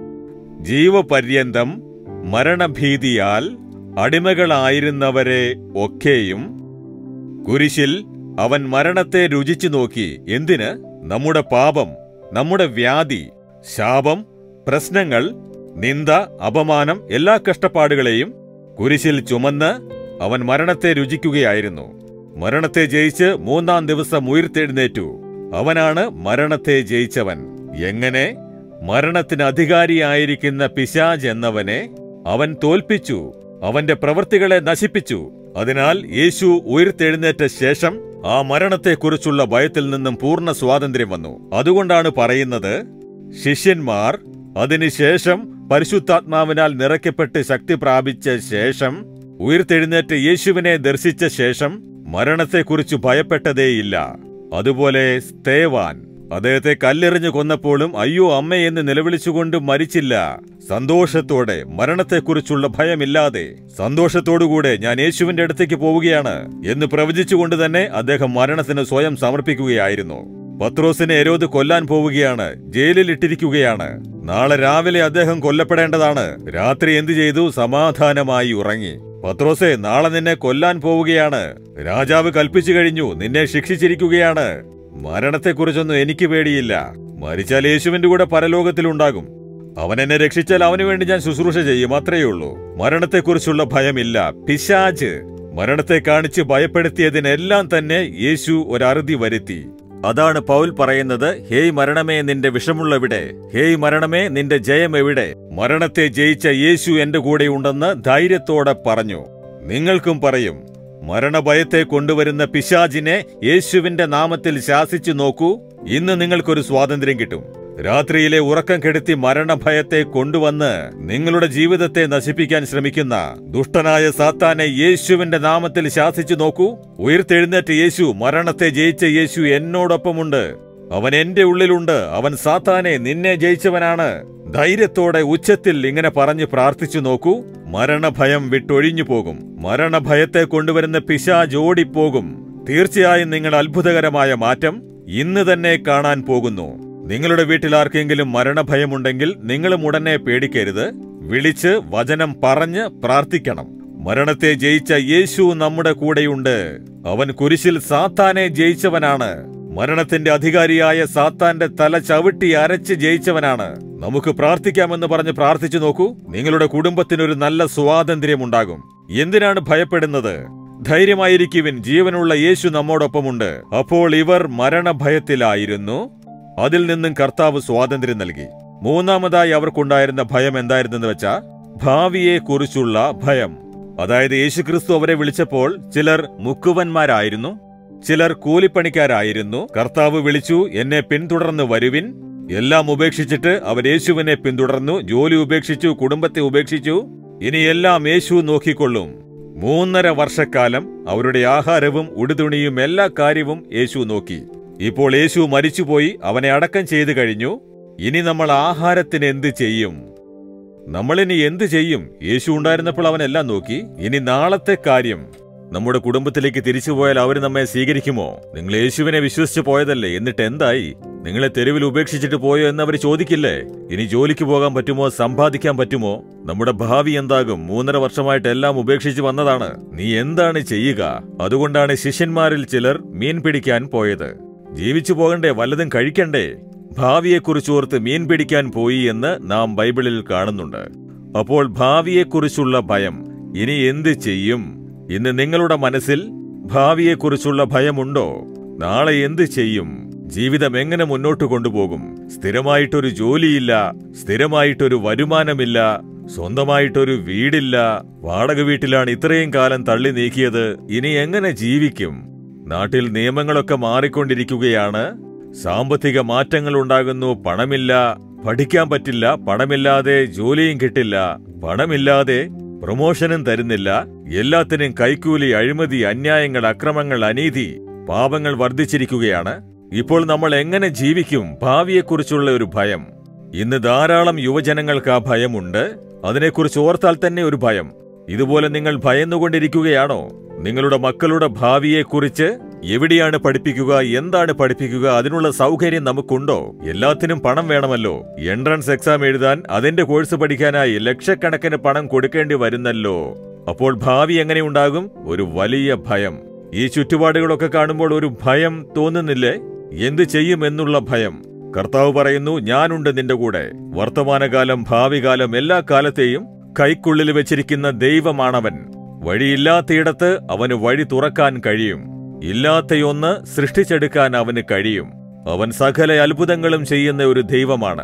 ജീവപര്യന്തം മരണഭീതിയാൽ അടിമകളായിരുന്നവരെ ഒക്കെയും കുരിശിൽ അവൻ മരണത്തെ രുചിച്ചു നോക്കി എന്തിന് നമ്മുടെ പാപം നമ്മുടെ വ്യാധി ശാപം പ്രശ്നങ്ങൾ നിന്ദ അപമാനം എല്ലാ കഷ്ടപ്പാടുകളെയും കുരിശിൽ ചുമന്ന് അവൻ മരണത്തെ രുചിക്കുകയായിരുന്നു മരണത്തെ ജയിച്ച് മൂന്നാം ദിവസം ഉയർത്തെഴുന്നേറ്റു അവനാണ് മരണത്തെ ജയിച്ചവൻ എങ്ങനെ മരണത്തിന് അധികാരിയായിരിക്കുന്ന പിശാജ് എന്നവനെ അവൻ തോൽപ്പിച്ചു അവന്റെ പ്രവൃത്തികളെ നശിപ്പിച്ചു അതിനാൽ യേശു ഉയർത്തെഴുന്നേറ്റ ശേഷം ആ മരണത്തെക്കുറിച്ചുള്ള ഭയത്തിൽ നിന്നും പൂർണ്ണ സ്വാതന്ത്ര്യം വന്നു അതുകൊണ്ടാണ് പറയുന്നത് ശിഷ്യന്മാർ അതിനുശേഷം പരിശുദ്ധാത്മാവിനാൽ നിറയ്ക്കപ്പെട്ട് ശക്തി പ്രാപിച്ച ശേഷം ഉയർത്തെഴുന്നേറ്റ് യേശുവിനെ ദർശിച്ച ശേഷം മരണത്തെക്കുറിച്ച് ഭയപ്പെട്ടതേയില്ല അതുപോലെ സ്തേവാൻ അദ്ദേഹത്തെ കല്ലെറിഞ്ഞു കൊന്നപ്പോഴും അയ്യോ അമ്മ എന്ന് നിലവിളിച്ചുകൊണ്ട് മരിച്ചില്ല സന്തോഷത്തോടെ മരണത്തെക്കുറിച്ചുള്ള ഭയമില്ലാതെ സന്തോഷത്തോടുകൂടെ ഞാൻ യേശുവിന്റെ അടുത്തേക്ക് പോവുകയാണ് എന്ന് പ്രവചിച്ചുകൊണ്ട് തന്നെ അദ്ദേഹം മരണത്തിന് സ്വയം സമർപ്പിക്കുകയായിരുന്നു പത്രോസിനെ എരോത് കൊല്ലാൻ പോവുകയാണ് ജയിലിൽ ഇട്ടിരിക്കുകയാണ് നാളെ രാവിലെ അദ്ദേഹം കൊല്ലപ്പെടേണ്ടതാണ് രാത്രി എന്തു ചെയ്തു സമാധാനമായി ഉറങ്ങി പത്രോസെ നാളെ നിന്നെ കൊല്ലാൻ പോവുകയാണ് രാജാവ് കൽപ്പിച്ചു കഴിഞ്ഞു നിന്നെ ശിക്ഷിച്ചിരിക്കുകയാണ് മരണത്തെക്കുറിച്ചൊന്നും എനിക്ക് പേടിയില്ല മരിച്ചാൽ യേശുവിന്റെ കൂടെ പരലോകത്തിലുണ്ടാകും അവൻ എന്നെ രക്ഷിച്ചാൽ അവന് വേണ്ടി ഞാൻ ശുശ്രൂഷ ചെയ്യും അത്രയേ ഉള്ളൂ മരണത്തെക്കുറിച്ചുള്ള ഭയമില്ല പിശാജ് മരണത്തെ കാണിച്ച് ഭയപ്പെടുത്തിയതിനെല്ലാം തന്നെ യേശു ഒരറുതി വരുത്തി അതാണ് പൗൽ പറയുന്നത് ഹേയ് മരണമേ നിന്റെ വിഷമുള്ളവിടെ ഹേയ് മരണമേ നിന്റെ ജയം എവിടെ മരണത്തെ ജയിച്ച യേശു എന്റെ കൂടെയുണ്ടെന്ന് ധൈര്യത്തോടെ പറഞ്ഞു നിങ്ങൾക്കും പറയും മരണഭയത്തെ കൊണ്ടുവരുന്ന പിശാജിനെ യേശുവിന്റെ നാമത്തിൽ ശാസിച്ചു നോക്കൂ ഇന്ന് നിങ്ങൾക്കൊരു സ്വാതന്ത്ര്യം കിട്ടും രാത്രിയിലെ ഉറക്കം കെടുത്തി മരണഭയത്തെ കൊണ്ടുവന്ന് നിങ്ങളുടെ ജീവിതത്തെ നശിപ്പിക്കാൻ ശ്രമിക്കുന്ന ദുഷ്ടനായ സാത്താനെ യേശുവിന്റെ നാമത്തിൽ ശാസിച്ചു നോക്കൂ ഉയർത്തെഴുന്നേറ്റ യേശു മരണത്തെ ജയിച്ച യേശു എന്നോടൊപ്പമുണ്ട് അവൻ എന്റെ ഉള്ളിലുണ്ട് അവൻ സാത്താനെ നിന്നെ ജയിച്ചവനാണ് ധൈര്യത്തോടെ ഉച്ചത്തിൽ ഇങ്ങനെ പറഞ്ഞ് പ്രാർത്ഥിച്ചു നോക്കൂ മരണഭയം വിട്ടൊഴിഞ്ഞു പോകും മരണഭയത്തെ കൊണ്ടുവരുന്ന പിശാജ് ഓടിപ്പോകും തീർച്ചയായും നിങ്ങൾ അത്ഭുതകരമായ മാറ്റം ഇന്ന് തന്നെ കാണാൻ പോകുന്നു നിങ്ങളുടെ വീട്ടിൽ ആർക്കെങ്കിലും മരണഭയമുണ്ടെങ്കിൽ നിങ്ങളും ഉടനെ പേടിക്കരുത് വിളിച്ച് വചനം പറഞ്ഞ് പ്രാർത്ഥിക്കണം മരണത്തെ ജയിച്ച യേശു നമ്മുടെ കൂടെയുണ്ട് അവൻ കുരിശിൽ സാത്താനെ ജയിച്ചവനാണ് മരണത്തിന്റെ അധികാരിയായ സാത്താന്റെ തല ചവിട്ടി അരച്ച് ജയിച്ചവനാണ് നമുക്ക് പ്രാർത്ഥിക്കാമെന്ന് പറഞ്ഞ് പ്രാർത്ഥിച്ചു നോക്കൂ നിങ്ങളുടെ കുടുംബത്തിനൊരു നല്ല സ്വാതന്ത്ര്യമുണ്ടാകും എന്തിനാണ് ഭയപ്പെടുന്നത് ധൈര്യമായിരിക്കുവിൻ ജീവനുള്ള യേശു നമ്മോടൊപ്പമുണ്ട് അപ്പോൾ ഇവർ മരണഭയത്തിലായിരുന്നു അതിൽ നിന്നും കർത്താവ് സ്വാതന്ത്ര്യം നൽകി മൂന്നാമതായി അവർക്കുണ്ടായിരുന്ന ഭയം എന്തായിരുന്നെന്ന് വെച്ചാ ഭാവിയെക്കുറിച്ചുള്ള ഭയം അതായത് യേശുക്രിസ്തു അവരെ വിളിച്ചപ്പോൾ ചിലർ മുക്കുവന്മാരായിരുന്നു ചിലർ കൂലിപ്പണിക്കാരായിരുന്നു കർത്താവ് വിളിച്ചു എന്നെ പിന്തുടർന്ന് വരുവിൻ എല്ലാം ഉപേക്ഷിച്ചിട്ട് അവർ യേശുവിനെ പിന്തുടർന്നു ജോലി ഉപേക്ഷിച്ചു കുടുംബത്തെ ഉപേക്ഷിച്ചു ഇനി എല്ലാം യേശു നോക്കിക്കൊള്ളും മൂന്നര വർഷക്കാലം അവരുടെ ആഹാരവും ഉടുതുണിയും എല്ലാ കാര്യവും യേശു നോക്കി ഇപ്പോൾ യേശു മരിച്ചുപോയി അവനെ അടക്കം ചെയ്തു കഴിഞ്ഞു ഇനി നമ്മൾ ആഹാരത്തിന് എന്ത് ചെയ്യും നമ്മളിനി എന്ത് ചെയ്യും യേശു ഉണ്ടായിരുന്നപ്പോൾ അവനെല്ലാം നോക്കി ഇനി നാളത്തെ കാര്യം നമ്മുടെ കുടുംബത്തിലേക്ക് തിരിച്ചു പോയാൽ അവർ നമ്മെ സ്വീകരിക്കുമോ നിങ്ങൾ യേശുവിനെ വിശ്വസിച്ച് പോയതല്ലേ എന്നിട്ട് എന്തായി നിങ്ങളെ തെരുവിൽ ഉപേക്ഷിച്ചിട്ട് പോയോ എന്ന് അവർ ചോദിക്കില്ലേ ഇനി ജോലിക്ക് പോകാൻ പറ്റുമോ സമ്പാദിക്കാൻ പറ്റുമോ നമ്മുടെ ഭാവി എന്താകും മൂന്നര വർഷമായിട്ട് എല്ലാം ഉപേക്ഷിച്ച് വന്നതാണ് നീ എന്താണ് ചെയ്യുക അതുകൊണ്ടാണ് ശിഷ്യന്മാരിൽ ചിലർ മീൻ പിടിക്കാൻ പോയത് ജീവിച്ചു പോകണ്ടേ വല്ലതും കഴിക്കണ്ടേ ഭാവിയെക്കുറിച്ച് ഓർത്ത് മീൻ പിടിക്കാൻ പോയി എന്ന് നാം ബൈബിളിൽ കാണുന്നുണ്ട് അപ്പോൾ ഭാവിയെക്കുറിച്ചുള്ള ഭയം ഇനി എന്ത് ചെയ്യും ഇന്ന് നിങ്ങളുടെ മനസ്സിൽ ഭാവിയെക്കുറിച്ചുള്ള ഭയമുണ്ടോ നാളെ എന്ത് ചെയ്യും ജീവിതം എങ്ങനെ മുന്നോട്ട് കൊണ്ടുപോകും സ്ഥിരമായിട്ടൊരു ജോലിയില്ല സ്ഥിരമായിട്ടൊരു വരുമാനമില്ല സ്വന്തമായിട്ടൊരു വീടില്ല വാടക വീട്ടിലാണ് ഇത്രയും കാലം തള്ളി നീക്കിയത് ഇനി എങ്ങനെ ജീവിക്കും നാട്ടിൽ നിയമങ്ങളൊക്കെ മാറിക്കൊണ്ടിരിക്കുകയാണ് സാമ്പത്തിക മാറ്റങ്ങൾ ഉണ്ടാകുന്നു പണമില്ല പഠിക്കാൻ പറ്റില്ല പണമില്ലാതെ ജോലിയും കിട്ടില്ല പണമില്ലാതെ പ്രൊമോഷനും തരുന്നില്ല എല്ലാത്തിനും കൈക്കൂലി അഴിമതി അന്യായങ്ങൾ അക്രമങ്ങൾ അനീതി പാപങ്ങൾ വർദ്ധിച്ചിരിക്കുകയാണ് ഇപ്പോൾ നമ്മൾ എങ്ങനെ ജീവിക്കും ഭാവിയെക്കുറിച്ചുള്ള ഒരു ഭയം ഇന്ന് ധാരാളം യുവജനങ്ങൾക്ക് ആ ഭയമുണ്ട് അതിനെക്കുറിച്ച് ഓർത്താൽ തന്നെ ഒരു ഭയം ഇതുപോലെ നിങ്ങൾ ഭയന്നുകൊണ്ടിരിക്കുകയാണോ നിങ്ങളുടെ മക്കളുടെ ഭാവിയെക്കുറിച്ച് എവിടെയാണ് പഠിപ്പിക്കുക എന്താണ് പഠിപ്പിക്കുക അതിനുള്ള സൗകര്യം നമുക്കുണ്ടോ എല്ലാത്തിനും പണം വേണമല്ലോ എൻട്രൻസ് എക്സാം എഴുതാൻ അതിന്റെ കോഴ്സ് പഠിക്കാനായി ലക്ഷക്കണക്കിന് പണം കൊടുക്കേണ്ടി വരുന്നല്ലോ അപ്പോൾ ഭാവി എങ്ങനെ ഉണ്ടാകും ഒരു വലിയ ഭയം ഈ ചുറ്റുപാടുകളൊക്കെ കാണുമ്പോൾ ഒരു ഭയം തോന്നുന്നില്ലേ എന്ത് ചെയ്യും എന്നുള്ള ഭയം കർത്താവ് പറയുന്നു ഞാനുണ്ട് നിന്റെ കൂടെ വർത്തമാനകാലം ഭാവികാലം എല്ലാ കാലത്തെയും കൈക്കുള്ളിൽ വെച്ചിരിക്കുന്ന ദൈവമാണവൻ വഴിയില്ലാത്തയിടത്ത് അവന് വഴി തുറക്കാൻ കഴിയും ഇല്ലാത്തയൊന്ന് സൃഷ്ടിച്ചെടുക്കാൻ അവന് കഴിയും അവൻ സകല അത്ഭുതങ്ങളും ചെയ്യുന്ന ഒരു ദൈവമാണ്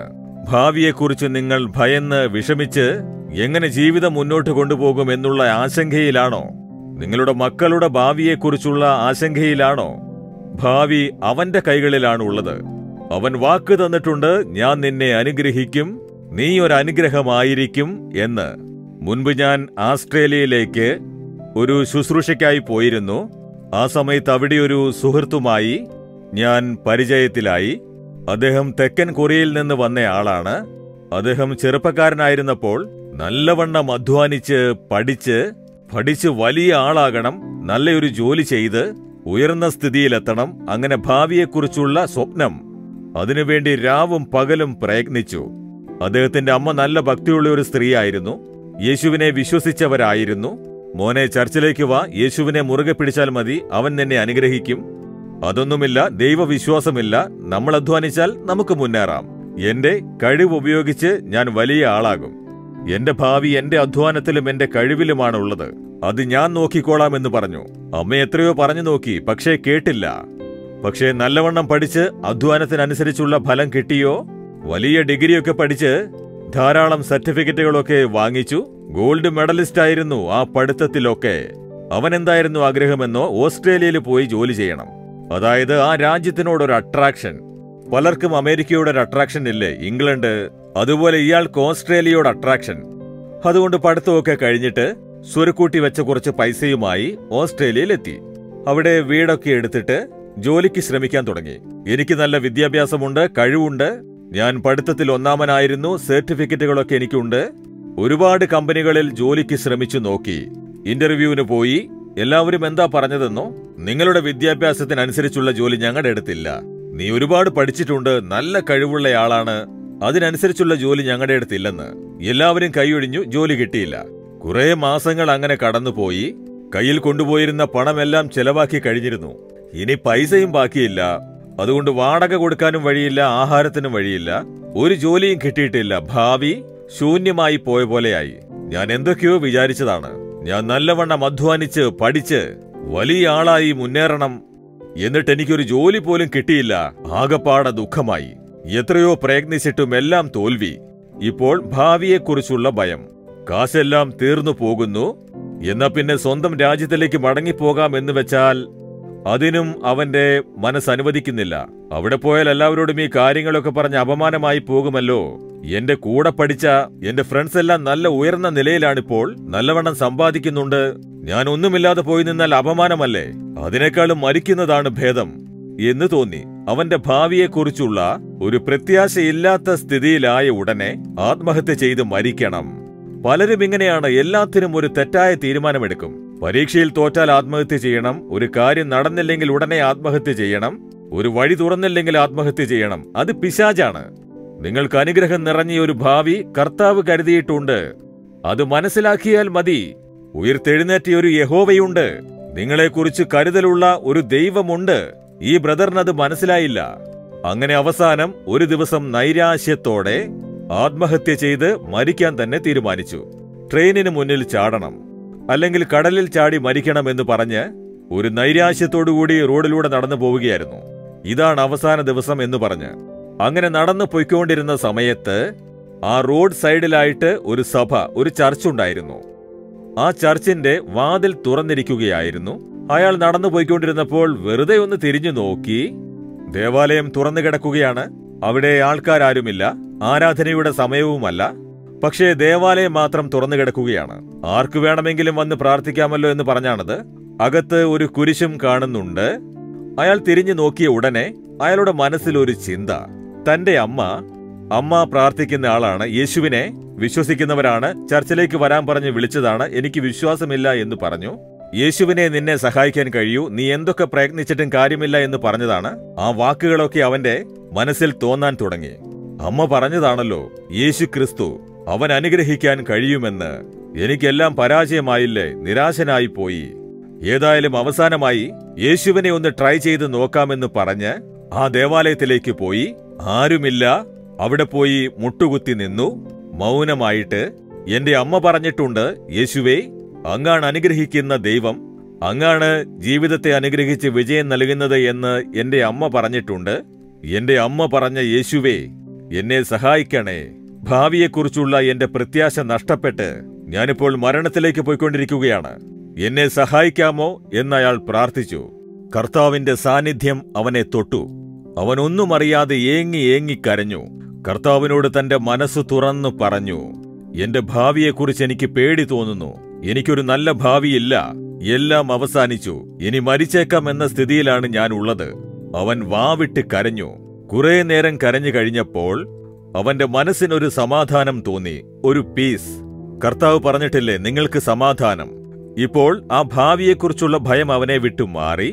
ഭാവിയെക്കുറിച്ച് നിങ്ങൾ ഭയന്ന് വിഷമിച്ച് എങ്ങനെ ജീവിതം മുന്നോട്ട് കൊണ്ടുപോകും എന്നുള്ള ആശങ്കയിലാണോ നിങ്ങളുടെ മക്കളുടെ ഭാവിയെക്കുറിച്ചുള്ള ആശങ്കയിലാണോ ഭാവി അവന്റെ കൈകളിലാണ് ഉള്ളത് അവൻ വാക്ക് തന്നിട്ടുണ്ട് ഞാൻ നിന്നെ അനുഗ്രഹിക്കും നീ ഒരു അനുഗ്രഹമായിരിക്കും എന്ന് മുൻപ് ഞാൻ ആസ്ട്രേലിയയിലേക്ക് ഒരു ശുശ്രൂഷയ്ക്കായി പോയിരുന്നു ആ സമയത്ത് അവിടെ ഒരു സുഹൃത്തുമായി ഞാൻ പരിചയത്തിലായി അദ്ദേഹം തെക്കൻ കൊറിയയിൽ നിന്ന് വന്ന ആളാണ് അദ്ദേഹം ചെറുപ്പക്കാരനായിരുന്നപ്പോൾ നല്ലവണ്ണം അധ്വാനിച്ച് പഠിച്ച് പഠിച്ച് വലിയ ആളാകണം നല്ലൊരു ജോലി ചെയ്ത് ഉയർന്ന സ്ഥിതിയിലെത്തണം അങ്ങനെ ഭാവിയെക്കുറിച്ചുള്ള സ്വപ്നം അതിനുവേണ്ടി രാവും പകലും പ്രയത്നിച്ചു അദ്ദേഹത്തിന്റെ അമ്മ നല്ല ഭക്തിയുള്ള ഒരു സ്ത്രീയായിരുന്നു യേശുവിനെ വിശ്വസിച്ചവരായിരുന്നു മോനെ ചർച്ചിലേക്ക് വാ യേശുവിനെ മുറുകെ പിടിച്ചാൽ മതി അവൻ നിന്നെ അനുഗ്രഹിക്കും അതൊന്നുമില്ല ദൈവവിശ്വാസമില്ല നമ്മൾ അധ്വാനിച്ചാൽ നമുക്ക് മുന്നേറാം എന്റെ കഴിവ് ഉപയോഗിച്ച് ഞാൻ വലിയ ആളാകും എന്റെ ഭാവി എന്റെ അധ്വാനത്തിലും എന്റെ കഴിവിലുമാണ് ഉള്ളത് അത് ഞാൻ നോക്കിക്കോളാം എന്ന് പറഞ്ഞു അമ്മ എത്രയോ പറഞ്ഞു നോക്കി പക്ഷേ കേട്ടില്ല പക്ഷേ നല്ലവണ്ണം പഠിച്ച് അധ്വാനത്തിനനുസരിച്ചുള്ള ഫലം കിട്ടിയോ വലിയ ഡിഗ്രിയൊക്കെ പഠിച്ച് ധാരാളം സർട്ടിഫിക്കറ്റുകളൊക്കെ വാങ്ങിച്ചു ഗോൾഡ് മെഡലിസ്റ്റ് ആയിരുന്നു ആ പഠിത്തത്തിലൊക്കെ അവൻ എന്തായിരുന്നു ആഗ്രഹമെന്നോ ഓസ്ട്രേലിയയിൽ പോയി ജോലി ചെയ്യണം അതായത് ആ രാജ്യത്തിനോടൊരു അട്രാക്ഷൻ പലർക്കും അമേരിക്കയോട് ഒരു അട്രാക്ഷൻ ഇല്ലേ ഇംഗ്ലണ്ട് അതുപോലെ ഇയാൾക്ക് ഓസ്ട്രേലിയയോട് അട്രാക്ഷൻ അതുകൊണ്ട് പഠിത്തമൊക്കെ കഴിഞ്ഞിട്ട് സ്വരുക്കൂട്ടി വെച്ച കുറച്ച് പൈസയുമായി ഓസ്ട്രേലിയയിലെത്തി അവിടെ വീടൊക്കെ എടുത്തിട്ട് ജോലിക്ക് ശ്രമിക്കാൻ തുടങ്ങി എനിക്ക് നല്ല വിദ്യാഭ്യാസമുണ്ട് കഴിവുണ്ട് ഞാൻ പഠിത്തത്തിൽ ഒന്നാമനായിരുന്നു സർട്ടിഫിക്കറ്റുകളൊക്കെ എനിക്കുണ്ട് ഒരുപാട് കമ്പനികളിൽ ജോലിക്ക് ശ്രമിച്ചു നോക്കി ഇന്റർവ്യൂവിന് പോയി എല്ലാവരും എന്താ പറഞ്ഞതെന്നോ നിങ്ങളുടെ വിദ്യാഭ്യാസത്തിനനുസരിച്ചുള്ള ജോലി ഞങ്ങളുടെ അടുത്തില്ല നീ ഒരുപാട് പഠിച്ചിട്ടുണ്ട് നല്ല കഴിവുള്ളയാളാണ് അതിനനുസരിച്ചുള്ള ജോലി ഞങ്ങളുടെ അടുത്തില്ലെന്ന് എല്ലാവരും കൈയൊഴിഞ്ഞു ജോലി കിട്ടിയില്ല കുറെ മാസങ്ങൾ അങ്ങനെ കടന്നുപോയി കയ്യിൽ കൊണ്ടുപോയിരുന്ന പണമെല്ലാം ചെലവാക്കി കഴിഞ്ഞിരുന്നു ഇനി പൈസയും ബാക്കിയില്ല അതുകൊണ്ട് വാടക കൊടുക്കാനും വഴിയില്ല ആഹാരത്തിനും വഴിയില്ല ഒരു ജോലിയും കിട്ടിയിട്ടില്ല ഭാവി ശൂന്യമായി പോയ പോലെയായി ഞാൻ എന്തൊക്കെയോ വിചാരിച്ചതാണ് ഞാൻ നല്ലവണ്ണം അധ്വാനിച്ച് പഠിച്ച് വലിയ ആളായി മുന്നേറണം എന്നിട്ട് എനിക്കൊരു ജോലി പോലും കിട്ടിയില്ല ആകപ്പാടെ ദുഃഖമായി എത്രയോ പ്രയത്നിച്ചിട്ടും എല്ലാം തോൽവി ഇപ്പോൾ ഭാവിയെക്കുറിച്ചുള്ള ഭയം കാശെല്ലാം തീർന്നു പോകുന്നു എന്നാ പിന്നെ സ്വന്തം രാജ്യത്തിലേക്ക് മടങ്ങിപ്പോകാം എന്ന് വെച്ചാൽ അതിനും അവന്റെ മനസ്സ് അനുവദിക്കുന്നില്ല അവിടെ പോയാൽ എല്ലാവരോടും ഈ കാര്യങ്ങളൊക്കെ പറഞ്ഞ് അപമാനമായി പോകുമല്ലോ എന്റെ കൂടെ പഠിച്ച എന്റെ ഫ്രണ്ട്സ് എല്ലാം നല്ല ഉയർന്ന നിലയിലാണിപ്പോൾ നല്ലവണ്ണം സമ്പാദിക്കുന്നുണ്ട് ഞാൻ ഒന്നുമില്ലാതെ പോയി നിന്നാൽ അപമാനമല്ലേ അതിനേക്കാളും മരിക്കുന്നതാണ് ഭേദം എന്ന് തോന്നി അവന്റെ ഭാവിയെക്കുറിച്ചുള്ള ഒരു പ്രത്യാശയില്ലാത്ത സ്ഥിതിയിലായ ഉടനെ ആത്മഹത്യ ചെയ്ത് മരിക്കണം പലരും ഇങ്ങനെയാണ് എല്ലാത്തിനും ഒരു തെറ്റായ തീരുമാനമെടുക്കും പരീക്ഷയിൽ തോറ്റാൽ ആത്മഹത്യ ചെയ്യണം ഒരു കാര്യം നടന്നില്ലെങ്കിൽ ഉടനെ ആത്മഹത്യ ചെയ്യണം ഒരു വഴി തുറന്നില്ലെങ്കിൽ ആത്മഹത്യ ചെയ്യണം അത് പിശാചാണ് നിങ്ങൾക്ക് അനുഗ്രഹം നിറഞ്ഞ ഒരു ഭാവി കർത്താവ് കരുതിയിട്ടുണ്ട് അത് മനസ്സിലാക്കിയാൽ മതി ഉയർത്തെഴുന്നേറ്റ ഒരു യഹോവയുണ്ട് നിങ്ങളെക്കുറിച്ച് കരുതലുള്ള ഒരു ദൈവമുണ്ട് ഈ ബ്രദറിനത് മനസ്സിലായില്ല അങ്ങനെ അവസാനം ഒരു ദിവസം നൈരാശ്യത്തോടെ ആത്മഹത്യ ചെയ്ത് മരിക്കാൻ തന്നെ തീരുമാനിച്ചു ട്രെയിനിന് മുന്നിൽ ചാടണം അല്ലെങ്കിൽ കടലിൽ ചാടി മരിക്കണമെന്ന് പറഞ്ഞ് ഒരു നൈരാശ്യത്തോടുകൂടി റോഡിലൂടെ നടന്നു പോവുകയായിരുന്നു ഇതാണ് അവസാന ദിവസം എന്ന് പറഞ്ഞ് അങ്ങനെ നടന്നു പൊയ്ക്കൊണ്ടിരുന്ന സമയത്ത് ആ റോഡ് സൈഡിലായിട്ട് ഒരു സഭ ഒരു ചർച്ച് ഉണ്ടായിരുന്നു ആ ചർച്ചിന്റെ വാതിൽ തുറന്നിരിക്കുകയായിരുന്നു അയാൾ നടന്നു പോയിക്കൊണ്ടിരുന്നപ്പോൾ വെറുതെ ഒന്ന് തിരിഞ്ഞു നോക്കി ദേവാലയം തുറന്നു കിടക്കുകയാണ് അവിടെ ആൾക്കാരാരുമില്ല ആരാധനയുടെ സമയവുമല്ല പക്ഷേ ദേവാലയം മാത്രം തുറന്നു കിടക്കുകയാണ് ആർക്കു വേണമെങ്കിലും വന്ന് പ്രാർത്ഥിക്കാമല്ലോ എന്ന് പറഞ്ഞാണത് അകത്ത് ഒരു കുരിശും കാണുന്നുണ്ട് അയാൾ തിരിഞ്ഞു നോക്കിയ ഉടനെ അയാളുടെ മനസ്സിൽ ഒരു ചിന്ത തന്റെ അമ്മ അമ്മ പ്രാർത്ഥിക്കുന്ന ആളാണ് യേശുവിനെ വിശ്വസിക്കുന്നവരാണ് ചർച്ചിലേക്ക് വരാൻ പറഞ്ഞ് വിളിച്ചതാണ് എനിക്ക് വിശ്വാസമില്ല എന്ന് പറഞ്ഞു യേശുവിനെ നിന്നെ സഹായിക്കാൻ കഴിയൂ നീ എന്തൊക്കെ പ്രയത്നിച്ചിട്ടും കാര്യമില്ല എന്ന് പറഞ്ഞതാണ് ആ വാക്കുകളൊക്കെ അവന്റെ മനസ്സിൽ തോന്നാൻ തുടങ്ങി അമ്മ പറഞ്ഞതാണല്ലോ യേശു ക്രിസ്തു അവൻ അനുഗ്രഹിക്കാൻ കഴിയുമെന്ന് എനിക്കെല്ലാം പരാജയമായില്ലേ നിരാശനായി പോയി ഏതായാലും അവസാനമായി യേശുവിനെ ഒന്ന് ട്രൈ ചെയ്ത് നോക്കാമെന്ന് പറഞ്ഞ് ആ ദേവാലയത്തിലേക്ക് പോയി ആരുമില്ല അവിടെ പോയി മുട്ടുകുത്തി നിന്നു മൗനമായിട്ട് എന്റെ അമ്മ പറഞ്ഞിട്ടുണ്ട് യേശുവേ അങ്ങാണ് അനുഗ്രഹിക്കുന്ന ദൈവം അങ്ങാണ് ജീവിതത്തെ അനുഗ്രഹിച്ച് വിജയം നൽകുന്നത് എന്ന് എന്റെ അമ്മ പറഞ്ഞിട്ടുണ്ട് എന്റെ അമ്മ പറഞ്ഞ യേശുവേ എന്നെ സഹായിക്കണേ ഭാവിയെക്കുറിച്ചുള്ള എന്റെ പ്രത്യാശ നഷ്ടപ്പെട്ട് ഞാനിപ്പോൾ മരണത്തിലേക്ക് പോയിക്കൊണ്ടിരിക്കുകയാണ് എന്നെ സഹായിക്കാമോ എന്നയാൾ പ്രാർത്ഥിച്ചു കർത്താവിന്റെ സാന്നിധ്യം അവനെ തൊട്ടു അവൻ ഒന്നും അറിയാതെ ഏങ്ങി ഏങ്ങി കരഞ്ഞു കർത്താവിനോട് തന്റെ മനസ്സ് തുറന്നു പറഞ്ഞു എന്റെ ഭാവിയെക്കുറിച്ച് എനിക്ക് പേടി തോന്നുന്നു എനിക്കൊരു നല്ല ഭാവിയില്ല എല്ലാം അവസാനിച്ചു ഇനി മരിച്ചേക്കാം എന്ന സ്ഥിതിയിലാണ് ഞാൻ ഉള്ളത് അവൻ വാവിട്ട് കരഞ്ഞു കുറെ നേരം കരഞ്ഞു കഴിഞ്ഞപ്പോൾ അവന്റെ മനസ്സിനൊരു സമാധാനം തോന്നി ഒരു പീസ് കർത്താവ് പറഞ്ഞിട്ടില്ലേ നിങ്ങൾക്ക് സമാധാനം ഇപ്പോൾ ആ ഭാവിയെക്കുറിച്ചുള്ള ഭയം അവനെ വിട്ടു മാറി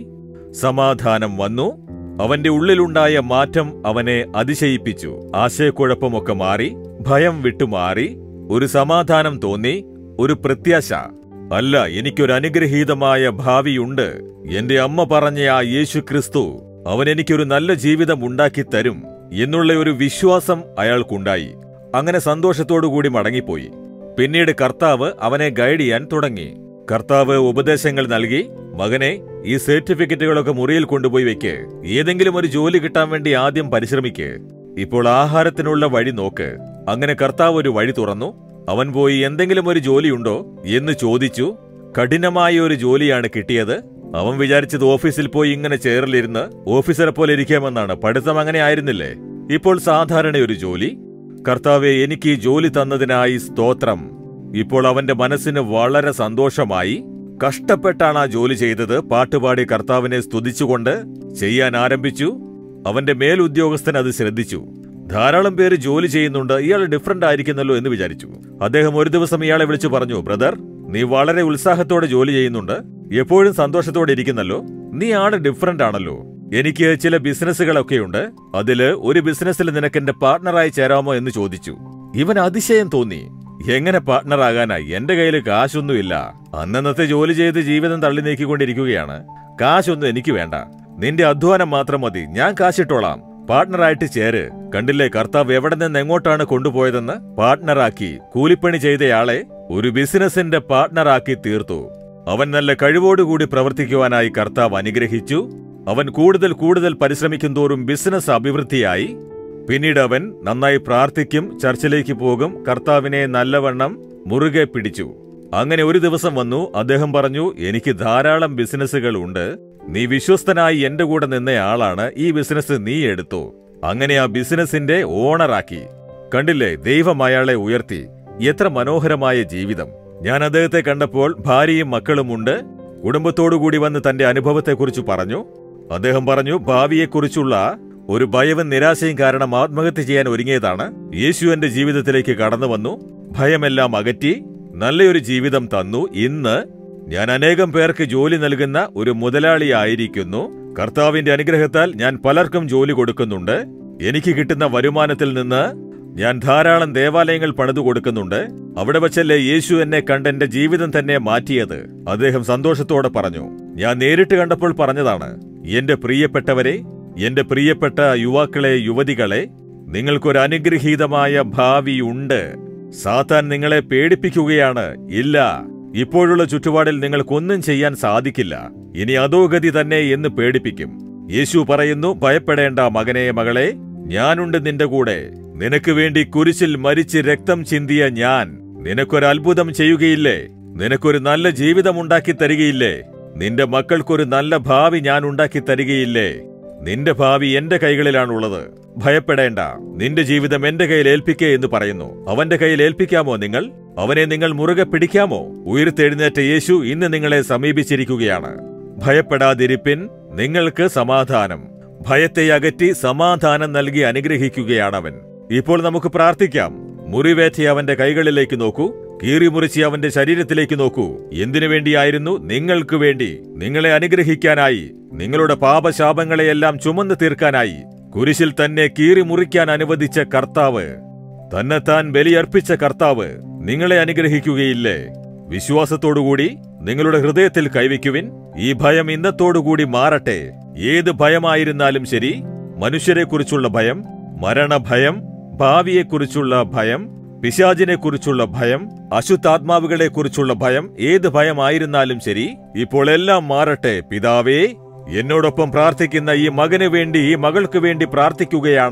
സമാധാനം വന്നു അവന്റെ ഉള്ളിലുണ്ടായ മാറ്റം അവനെ അതിശയിപ്പിച്ചു ആശയക്കുഴപ്പമൊക്കെ മാറി ഭയം വിട്ടുമാറി ഒരു സമാധാനം തോന്നി ഒരു പ്രത്യാശ അല്ല എനിക്കൊരു അനുഗ്രഹീതമായ ഭാവിയുണ്ട് എന്റെ അമ്മ പറഞ്ഞ ആ യേശു ക്രിസ്തു അവൻ എനിക്കൊരു നല്ല ജീവിതം ഉണ്ടാക്കി തരും എന്നുള്ള ഒരു വിശ്വാസം അയാൾക്കുണ്ടായി അങ്ങനെ സന്തോഷത്തോടുകൂടി മടങ്ങിപ്പോയി പിന്നീട് കർത്താവ് അവനെ ഗൈഡ് ചെയ്യാൻ തുടങ്ങി കർത്താവ് ഉപദേശങ്ങൾ നൽകി മകനെ ഈ സർട്ടിഫിക്കറ്റുകളൊക്കെ മുറിയിൽ കൊണ്ടുപോയി വെക്ക് ഏതെങ്കിലും ഒരു ജോലി കിട്ടാൻ വേണ്ടി ആദ്യം പരിശ്രമിക്ക് ഇപ്പോൾ ആഹാരത്തിനുള്ള വഴി നോക്ക് അങ്ങനെ കർത്താവ് ഒരു വഴി തുറന്നു അവൻ പോയി എന്തെങ്കിലും ഒരു ജോലിയുണ്ടോ എന്ന് ചോദിച്ചു കഠിനമായ ഒരു ജോലിയാണ് കിട്ടിയത് അവൻ വിചാരിച്ചത് ഓഫീസിൽ പോയി ഇങ്ങനെ ചെയറിലിരുന്ന് ഓഫീസറെ പോലെ ഇരിക്കാമെന്നാണ് പഠിത്തം അങ്ങനെ ആയിരുന്നില്ലേ ഇപ്പോൾ സാധാരണ ഒരു ജോലി കർത്താവെ എനിക്ക് ഈ ജോലി തന്നതിനായി സ്തോത്രം ഇപ്പോൾ അവന്റെ മനസ്സിന് വളരെ സന്തോഷമായി കഷ്ടപ്പെട്ടാണ് ആ ജോലി ചെയ്തത് പാട്ടുപാടി കർത്താവിനെ സ്തുതിച്ചുകൊണ്ട് ചെയ്യാൻ ആരംഭിച്ചു അവന്റെ മേലുദ്യോഗസ്ഥൻ അത് ശ്രദ്ധിച്ചു ധാരാളം പേര് ജോലി ചെയ്യുന്നുണ്ട് ഇയാൾ ഡിഫറന്റ് ആയിരിക്കുന്നല്ലോ എന്ന് വിചാരിച്ചു അദ്ദേഹം ഒരു ദിവസം ഇയാളെ വിളിച്ചു പറഞ്ഞു ബ്രദർ നീ വളരെ ഉത്സാഹത്തോടെ ജോലി ചെയ്യുന്നുണ്ട് എപ്പോഴും സന്തോഷത്തോടെ ഇരിക്കുന്നല്ലോ നീ ആണ് ഡിഫറന്റ് ആണല്ലോ എനിക്ക് ചില ബിസിനസ്സുകളൊക്കെയുണ്ട് അതില് ഒരു ബിസിനസ്സിൽ നിനക്ക് എന്റെ പാർട്ണറായി ചേരാമോ എന്ന് ചോദിച്ചു ഇവൻ അതിശയം തോന്നി എങ്ങനെ പാർട്ണറാകാനായി എന്റെ കയ്യിൽ കാശൊന്നുമില്ല അന്നന്നത്തെ ജോലി ചെയ്ത് ജീവിതം തള്ളി നീക്കിക്കൊണ്ടിരിക്കുകയാണ് കാശൊന്നും എനിക്ക് വേണ്ട നിന്റെ അധ്വാനം മാത്രം മതി ഞാൻ കാശിട്ടോളാം പാർട്ണറായിട്ട് ചേര് കണ്ടില്ലേ കർത്താവ് എവിടെ നിന്ന് എങ്ങോട്ടാണ് കൊണ്ടുപോയതെന്ന് പാർട്ണറാക്കി കൂലിപ്പണി ചെയ്തയാളെ ഒരു ബിസിനസിന്റെ പാർട്ണറാക്കി തീർത്തു അവൻ നല്ല കഴിവോടുകൂടി പ്രവർത്തിക്കുവാനായി കർത്താവ് അനുഗ്രഹിച്ചു അവൻ കൂടുതൽ കൂടുതൽ പരിശ്രമിക്കും തോറും ബിസിനസ് അഭിവൃദ്ധിയായി പിന്നീട് അവൻ നന്നായി പ്രാർത്ഥിക്കും ചർച്ചിലേക്ക് പോകും കർത്താവിനെ നല്ലവണ്ണം മുറുകെ പിടിച്ചു അങ്ങനെ ഒരു ദിവസം വന്നു അദ്ദേഹം പറഞ്ഞു എനിക്ക് ധാരാളം ബിസിനസ്സുകൾ ഉണ്ട് നീ വിശ്വസ്തനായി എന്റെ കൂടെ നിന്നയാളാണ് ഈ ബിസിനസ് നീ എടുത്തു അങ്ങനെ ആ ബിസിനസിന്റെ ഓണറാക്കി കണ്ടില്ലേ ദൈവം അയാളെ ഉയർത്തി എത്ര മനോഹരമായ ജീവിതം ഞാൻ അദ്ദേഹത്തെ കണ്ടപ്പോൾ ഭാര്യയും മക്കളുമുണ്ട് കുടുംബത്തോടുകൂടി വന്ന് തന്റെ അനുഭവത്തെക്കുറിച്ച് പറഞ്ഞു അദ്ദേഹം പറഞ്ഞു ഭാവിയെക്കുറിച്ചുള്ള ഒരു ഭയവും നിരാശയും കാരണം ആത്മഹത്യ ചെയ്യാൻ ഒരുങ്ങിയതാണ് യേശു എന്റെ ജീവിതത്തിലേക്ക് കടന്നു വന്നു ഭയമെല്ലാം അകറ്റി നല്ലൊരു ജീവിതം തന്നു ഇന്ന് ഞാൻ അനേകം പേർക്ക് ജോലി നൽകുന്ന ഒരു മുതലാളിയായിരിക്കുന്നു കർത്താവിന്റെ അനുഗ്രഹത്താൽ ഞാൻ പലർക്കും ജോലി കൊടുക്കുന്നുണ്ട് എനിക്ക് കിട്ടുന്ന വരുമാനത്തിൽ നിന്ന് ഞാൻ ധാരാളം ദേവാലയങ്ങൾ പണിതു കൊടുക്കുന്നുണ്ട് അവിടെ വച്ചല്ലേ യേശു എന്നെ കണ്ട് എന്റെ ജീവിതം തന്നെ മാറ്റിയത് അദ്ദേഹം സന്തോഷത്തോടെ പറഞ്ഞു ഞാൻ നേരിട്ട് കണ്ടപ്പോൾ പറഞ്ഞതാണ് എന്റെ പ്രിയപ്പെട്ടവരെ എന്റെ പ്രിയപ്പെട്ട യുവാക്കളെ യുവതികളെ നിങ്ങൾക്കൊരു അനുഗ്രഹീതമായ ഭാവിയുണ്ട് സാത്താൻ നിങ്ങളെ പേടിപ്പിക്കുകയാണ് ഇല്ല ഇപ്പോഴുള്ള ചുറ്റുപാടിൽ നിങ്ങൾക്കൊന്നും ചെയ്യാൻ സാധിക്കില്ല ഇനി അധോഗതി തന്നെ എന്ന് പേടിപ്പിക്കും യേശു പറയുന്നു ഭയപ്പെടേണ്ട മകനെ മകളെ ഞാനുണ്ട് നിന്റെ കൂടെ നിനക്ക് വേണ്ടി കുരിശിൽ മരിച്ച് രക്തം ചിന്തിയ ഞാൻ നിനക്കൊരു അത്ഭുതം ചെയ്യുകയില്ലേ നിനക്കൊരു നല്ല ജീവിതം ഉണ്ടാക്കി തരികയില്ലേ നിന്റെ മക്കൾക്കൊരു നല്ല ഭാവി ഞാൻ ഉണ്ടാക്കി തരികയില്ലേ നിന്റെ ഭാവി എന്റെ കൈകളിലാണുള്ളത് ഭയപ്പെടേണ്ട നിന്റെ ജീവിതം എന്റെ കയ്യിൽ ഏൽപ്പിക്കേ എന്ന് പറയുന്നു അവന്റെ കയ്യിൽ ഏൽപ്പിക്കാമോ നിങ്ങൾ അവനെ നിങ്ങൾ മുറുകെ പിടിക്കാമോ ഉയർത്തെഴുന്നേറ്റ യേശു ഇന്ന് നിങ്ങളെ സമീപിച്ചിരിക്കുകയാണ് ഭയപ്പെടാതിരിപ്പിൻ നിങ്ങൾക്ക് സമാധാനം ഭയത്തെ അകറ്റി സമാധാനം നൽകി അനുഗ്രഹിക്കുകയാണവൻ ഇപ്പോൾ നമുക്ക് പ്രാർത്ഥിക്കാം മുറിവേറ്റ അവന്റെ കൈകളിലേക്ക് നോക്കൂ കീറിമുറിച്ച് അവന്റെ ശരീരത്തിലേക്ക് നോക്കൂ എന്തിനു വേണ്ടിയായിരുന്നു നിങ്ങൾക്ക് വേണ്ടി നിങ്ങളെ അനുഗ്രഹിക്കാനായി നിങ്ങളുടെ പാപശാപങ്ങളെയെല്ലാം ചുമന്നു തീർക്കാനായി കുരിശിൽ തന്നെ കീറിമുറിക്കാൻ അനുവദിച്ച കർത്താവ് തന്നെത്താൻ ബലിയർപ്പിച്ച കർത്താവ് നിങ്ങളെ അനുഗ്രഹിക്കുകയില്ലേ വിശ്വാസത്തോടുകൂടി നിങ്ങളുടെ ഹൃദയത്തിൽ കൈവയ്ക്കുവിൻ ഈ ഭയം ഇന്നത്തോടുകൂടി മാറട്ടെ ഏത് ഭയമായിരുന്നാലും ശരി മനുഷ്യരെക്കുറിച്ചുള്ള ഭയം മരണഭയം ഭാവിയെക്കുറിച്ചുള്ള ഭയം പിശാചിനെക്കുറിച്ചുള്ള ഭയം അശുദ്ധാത്മാവുകളെക്കുറിച്ചുള്ള ഭയം ഏത് ഭയമായിരുന്നാലും ശരി ഇപ്പോൾ എല്ലാം മാറട്ടെ പിതാവേ എന്നോടൊപ്പം പ്രാർത്ഥിക്കുന്ന ഈ മകന് വേണ്ടി ഈ മകൾക്ക് വേണ്ടി പ്രാർത്ഥിക്കുകയാണ്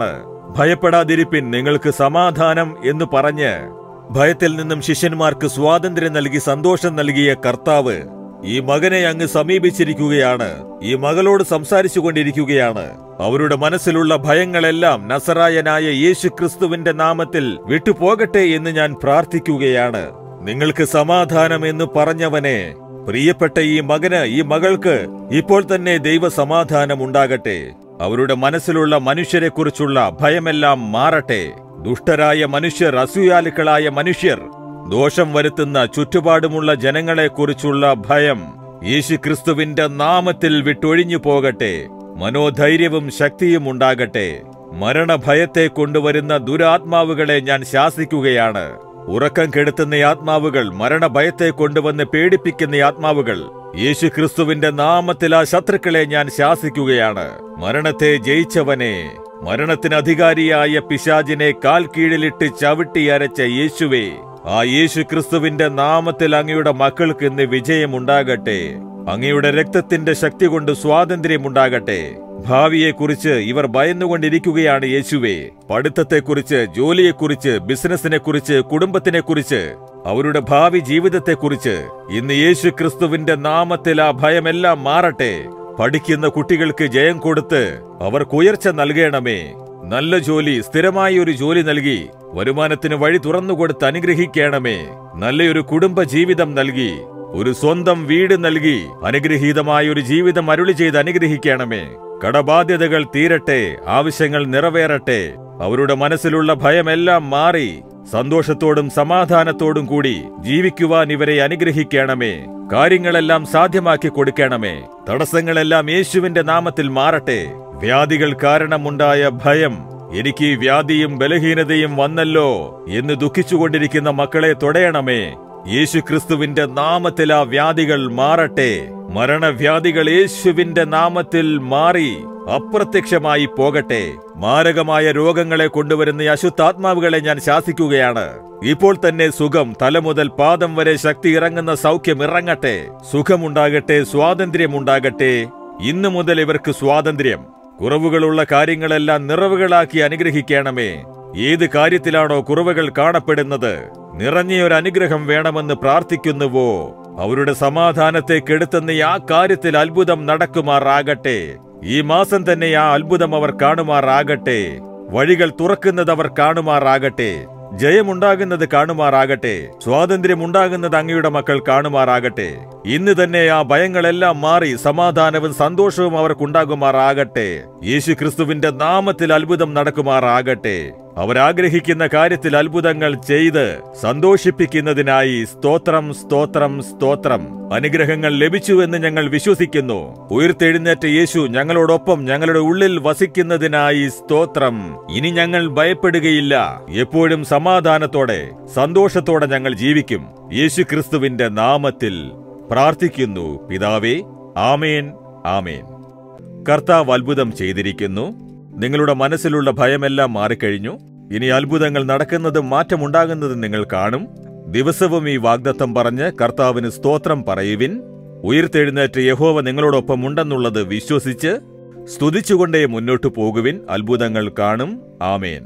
ഭയപ്പെടാതിരിപ്പിൻ നിങ്ങൾക്ക് സമാധാനം എന്ന് പറഞ്ഞ് ഭയത്തിൽ നിന്നും ശിഷ്യന്മാർക്ക് സ്വാതന്ത്ര്യം നൽകി സന്തോഷം നൽകിയ കർത്താവ് ഈ മകനെ അങ്ങ് സമീപിച്ചിരിക്കുകയാണ് ഈ മകളോട് സംസാരിച്ചു കൊണ്ടിരിക്കുകയാണ് അവരുടെ മനസ്സിലുള്ള ഭയങ്ങളെല്ലാം നസറായനായ യേശു ക്രിസ്തുവിന്റെ നാമത്തിൽ വിട്ടുപോകട്ടെ എന്ന് ഞാൻ പ്രാർത്ഥിക്കുകയാണ് നിങ്ങൾക്ക് സമാധാനം എന്ന് പറഞ്ഞവനെ പ്രിയപ്പെട്ട ഈ മകന് ഈ മകൾക്ക് ഇപ്പോൾ തന്നെ ദൈവ സമാധാനം ഉണ്ടാകട്ടെ അവരുടെ മനസ്സിലുള്ള മനുഷ്യരെക്കുറിച്ചുള്ള ഭയമെല്ലാം മാറട്ടെ ദുഷ്ടരായ മനുഷ്യർ അസൂയാലുക്കളായ മനുഷ്യർ ദോഷം വരുത്തുന്ന ചുറ്റുപാടുമുള്ള ജനങ്ങളെക്കുറിച്ചുള്ള ഭയം യേശുക്രിസ്തുവിന്റെ നാമത്തിൽ വിട്ടൊഴിഞ്ഞു പോകട്ടെ മനോധൈര്യവും ശക്തിയും ഉണ്ടാകട്ടെ മരണഭയത്തെ കൊണ്ടുവരുന്ന ദുരാത്മാവുകളെ ഞാൻ ശാസിക്കുകയാണ് ഉറക്കം കെടുത്തുന്ന ആത്മാവുകൾ മരണഭയത്തെ കൊണ്ടുവന്ന് പേടിപ്പിക്കുന്ന ആത്മാവുകൾ യേശുക്രിസ്തുവിന്റെ നാമത്തിൽ ആ ശത്രുക്കളെ ഞാൻ ശാസിക്കുകയാണ് മരണത്തെ ജയിച്ചവനെ മരണത്തിന് അധികാരിയായ പിശാചിനെ കാൽ കീഴിലിട്ട് ചവിട്ടി അരച്ച യേശുവേ ആ യേശു ക്രിസ്തുവിന്റെ നാമത്തിൽ അങ്ങയുടെ മക്കൾക്ക് ഇന്ന് വിജയമുണ്ടാകട്ടെ അങ്ങയുടെ രക്തത്തിന്റെ ശക്തി കൊണ്ട് സ്വാതന്ത്ര്യമുണ്ടാകട്ടെ ഭാവിയെക്കുറിച്ച് ഇവർ ഭയന്നുകൊണ്ടിരിക്കുകയാണ് യേശുവേ പഠിത്തത്തെക്കുറിച്ച് ജോലിയെക്കുറിച്ച് ബിസിനസിനെക്കുറിച്ച് കുടുംബത്തിനെക്കുറിച്ച് അവരുടെ ഭാവി ജീവിതത്തെക്കുറിച്ച് ഇന്ന് യേശു ക്രിസ്തുവിന്റെ നാമത്തിൽ ആ ഭയമെല്ലാം മാറട്ടെ പഠിക്കുന്ന കുട്ടികൾക്ക് ജയം കൊടുത്ത് അവർക്ക് ഉയർച്ച നൽകണമേ നല്ല ജോലി സ്ഥിരമായ ഒരു ജോലി നൽകി വരുമാനത്തിന് വഴി തുറന്നുകൊടുത്ത് അനുഗ്രഹിക്കണമേ നല്ലൊരു കുടുംബ ജീവിതം നൽകി ഒരു സ്വന്തം വീട് നൽകി അനുഗ്രഹീതമായ ഒരു ജീവിതം അരുളി ചെയ്ത് അനുഗ്രഹിക്കണമേ കടബാധ്യതകൾ തീരട്ടെ ആവശ്യങ്ങൾ നിറവേറട്ടെ അവരുടെ മനസ്സിലുള്ള ഭയമെല്ലാം മാറി സന്തോഷത്തോടും സമാധാനത്തോടും കൂടി ജീവിക്കുവാൻ ഇവരെ അനുഗ്രഹിക്കണമേ കാര്യങ്ങളെല്ലാം സാധ്യമാക്കി കൊടുക്കണമേ തടസ്സങ്ങളെല്ലാം യേശുവിന്റെ നാമത്തിൽ മാറട്ടെ വ്യാധികൾ കാരണമുണ്ടായ ഭയം എനിക്ക് ഈ വ്യാധിയും ബലഹീനതയും വന്നല്ലോ എന്ന് ദുഃഖിച്ചുകൊണ്ടിരിക്കുന്ന മക്കളെ തൊടയണമേ യേശുക്രിസ്തുവിന്റെ നാമത്തിൽ ആ വ്യാധികൾ മാറട്ടെ മരണവ്യാധികൾ യേശുവിന്റെ നാമത്തിൽ മാറി അപ്രത്യക്ഷമായി പോകട്ടെ മാരകമായ രോഗങ്ങളെ കൊണ്ടുവരുന്ന ഈ അശുദ്ധാത്മാവുകളെ ഞാൻ ശാസിക്കുകയാണ് ഇപ്പോൾ തന്നെ സുഖം തല മുതൽ പാദം വരെ ശക്തി ഇറങ്ങുന്ന സൗഖ്യം ഇറങ്ങട്ടെ സുഖമുണ്ടാകട്ടെ സ്വാതന്ത്ര്യമുണ്ടാകട്ടെ ഇന്നു മുതൽ ഇവർക്ക് സ്വാതന്ത്ര്യം കുറവുകളുള്ള കാര്യങ്ങളെല്ലാം നിറവുകളാക്കി അനുഗ്രഹിക്കണമേ ഏത് കാര്യത്തിലാണോ കുറവുകൾ കാണപ്പെടുന്നത് നിറഞ്ഞയൊരു അനുഗ്രഹം വേണമെന്ന് പ്രാർത്ഥിക്കുന്നുവോ അവരുടെ സമാധാനത്തെ കെടുത്തുന്ന ആ കാര്യത്തിൽ അത്ഭുതം നടക്കുമാറാകട്ടെ ഈ മാസം തന്നെ ആ അത്ഭുതം അവർ കാണുമാറാകട്ടെ വഴികൾ തുറക്കുന്നത് അവർ കാണുമാറാകട്ടെ ജയമുണ്ടാകുന്നത് കാണുമാറാകട്ടെ സ്വാതന്ത്ര്യമുണ്ടാകുന്നത് അങ്ങയുടെ മക്കൾ കാണുമാറാകട്ടെ ഇന്ന് തന്നെ ആ ഭയങ്ങളെല്ലാം മാറി സമാധാനവും സന്തോഷവും അവർക്കുണ്ടാകുമാറാകട്ടെ യേശു ക്രിസ്തുവിന്റെ നാമത്തിൽ അത്ഭുതം നടക്കുമാറാകട്ടെ അവരാഗ്രഹിക്കുന്ന കാര്യത്തിൽ അത്ഭുതങ്ങൾ ചെയ്ത് സന്തോഷിപ്പിക്കുന്നതിനായി സ്തോത്രം സ്തോത്രം സ്തോത്രം അനുഗ്രഹങ്ങൾ ലഭിച്ചുവെന്ന് ഞങ്ങൾ വിശ്വസിക്കുന്നു ഉയർത്തെഴുന്നേറ്റ യേശു ഞങ്ങളോടൊപ്പം ഞങ്ങളുടെ ഉള്ളിൽ വസിക്കുന്നതിനായി സ്തോത്രം ഇനി ഞങ്ങൾ ഭയപ്പെടുകയില്ല എപ്പോഴും സമാധാനത്തോടെ സന്തോഷത്തോടെ ഞങ്ങൾ ജീവിക്കും യേശു ക്രിസ്തുവിന്റെ നാമത്തിൽ പ്രാർത്ഥിക്കുന്നു പിതാവേ ആമേൻ ആമേൻ കർത്താവ് അത്ഭുതം ചെയ്തിരിക്കുന്നു നിങ്ങളുടെ മനസ്സിലുള്ള ഭയമെല്ലാം മാറിക്കഴിഞ്ഞു ഇനി അത്ഭുതങ്ങൾ നടക്കുന്നതും മാറ്റമുണ്ടാകുന്നതും നിങ്ങൾ കാണും ദിവസവും ഈ വാഗ്ദത്തം പറഞ്ഞ് കർത്താവിന് സ്തോത്രം പറയുവിൻ ഉയർത്തെഴുന്നേറ്റ് യഹോവ നിങ്ങളോടൊപ്പം ഉണ്ടെന്നുള്ളത് വിശ്വസിച്ച് സ്തുതിച്ചുകൊണ്ടേ മുന്നോട്ടു പോകുവിൻ അത്ഭുതങ്ങൾ കാണും ആമേൻ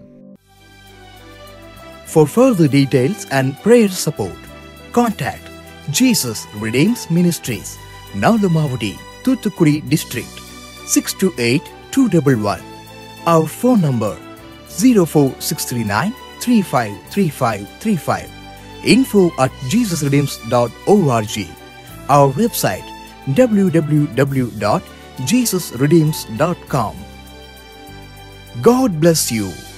For further details and prayer support, contact Jesus Redeems Ministries, Nalamavadi, Thuthukudi District, 628-211. Our phone number 04639-353535. Info at jesusredeems.org. Our website www.jesusredeems.com. God bless you.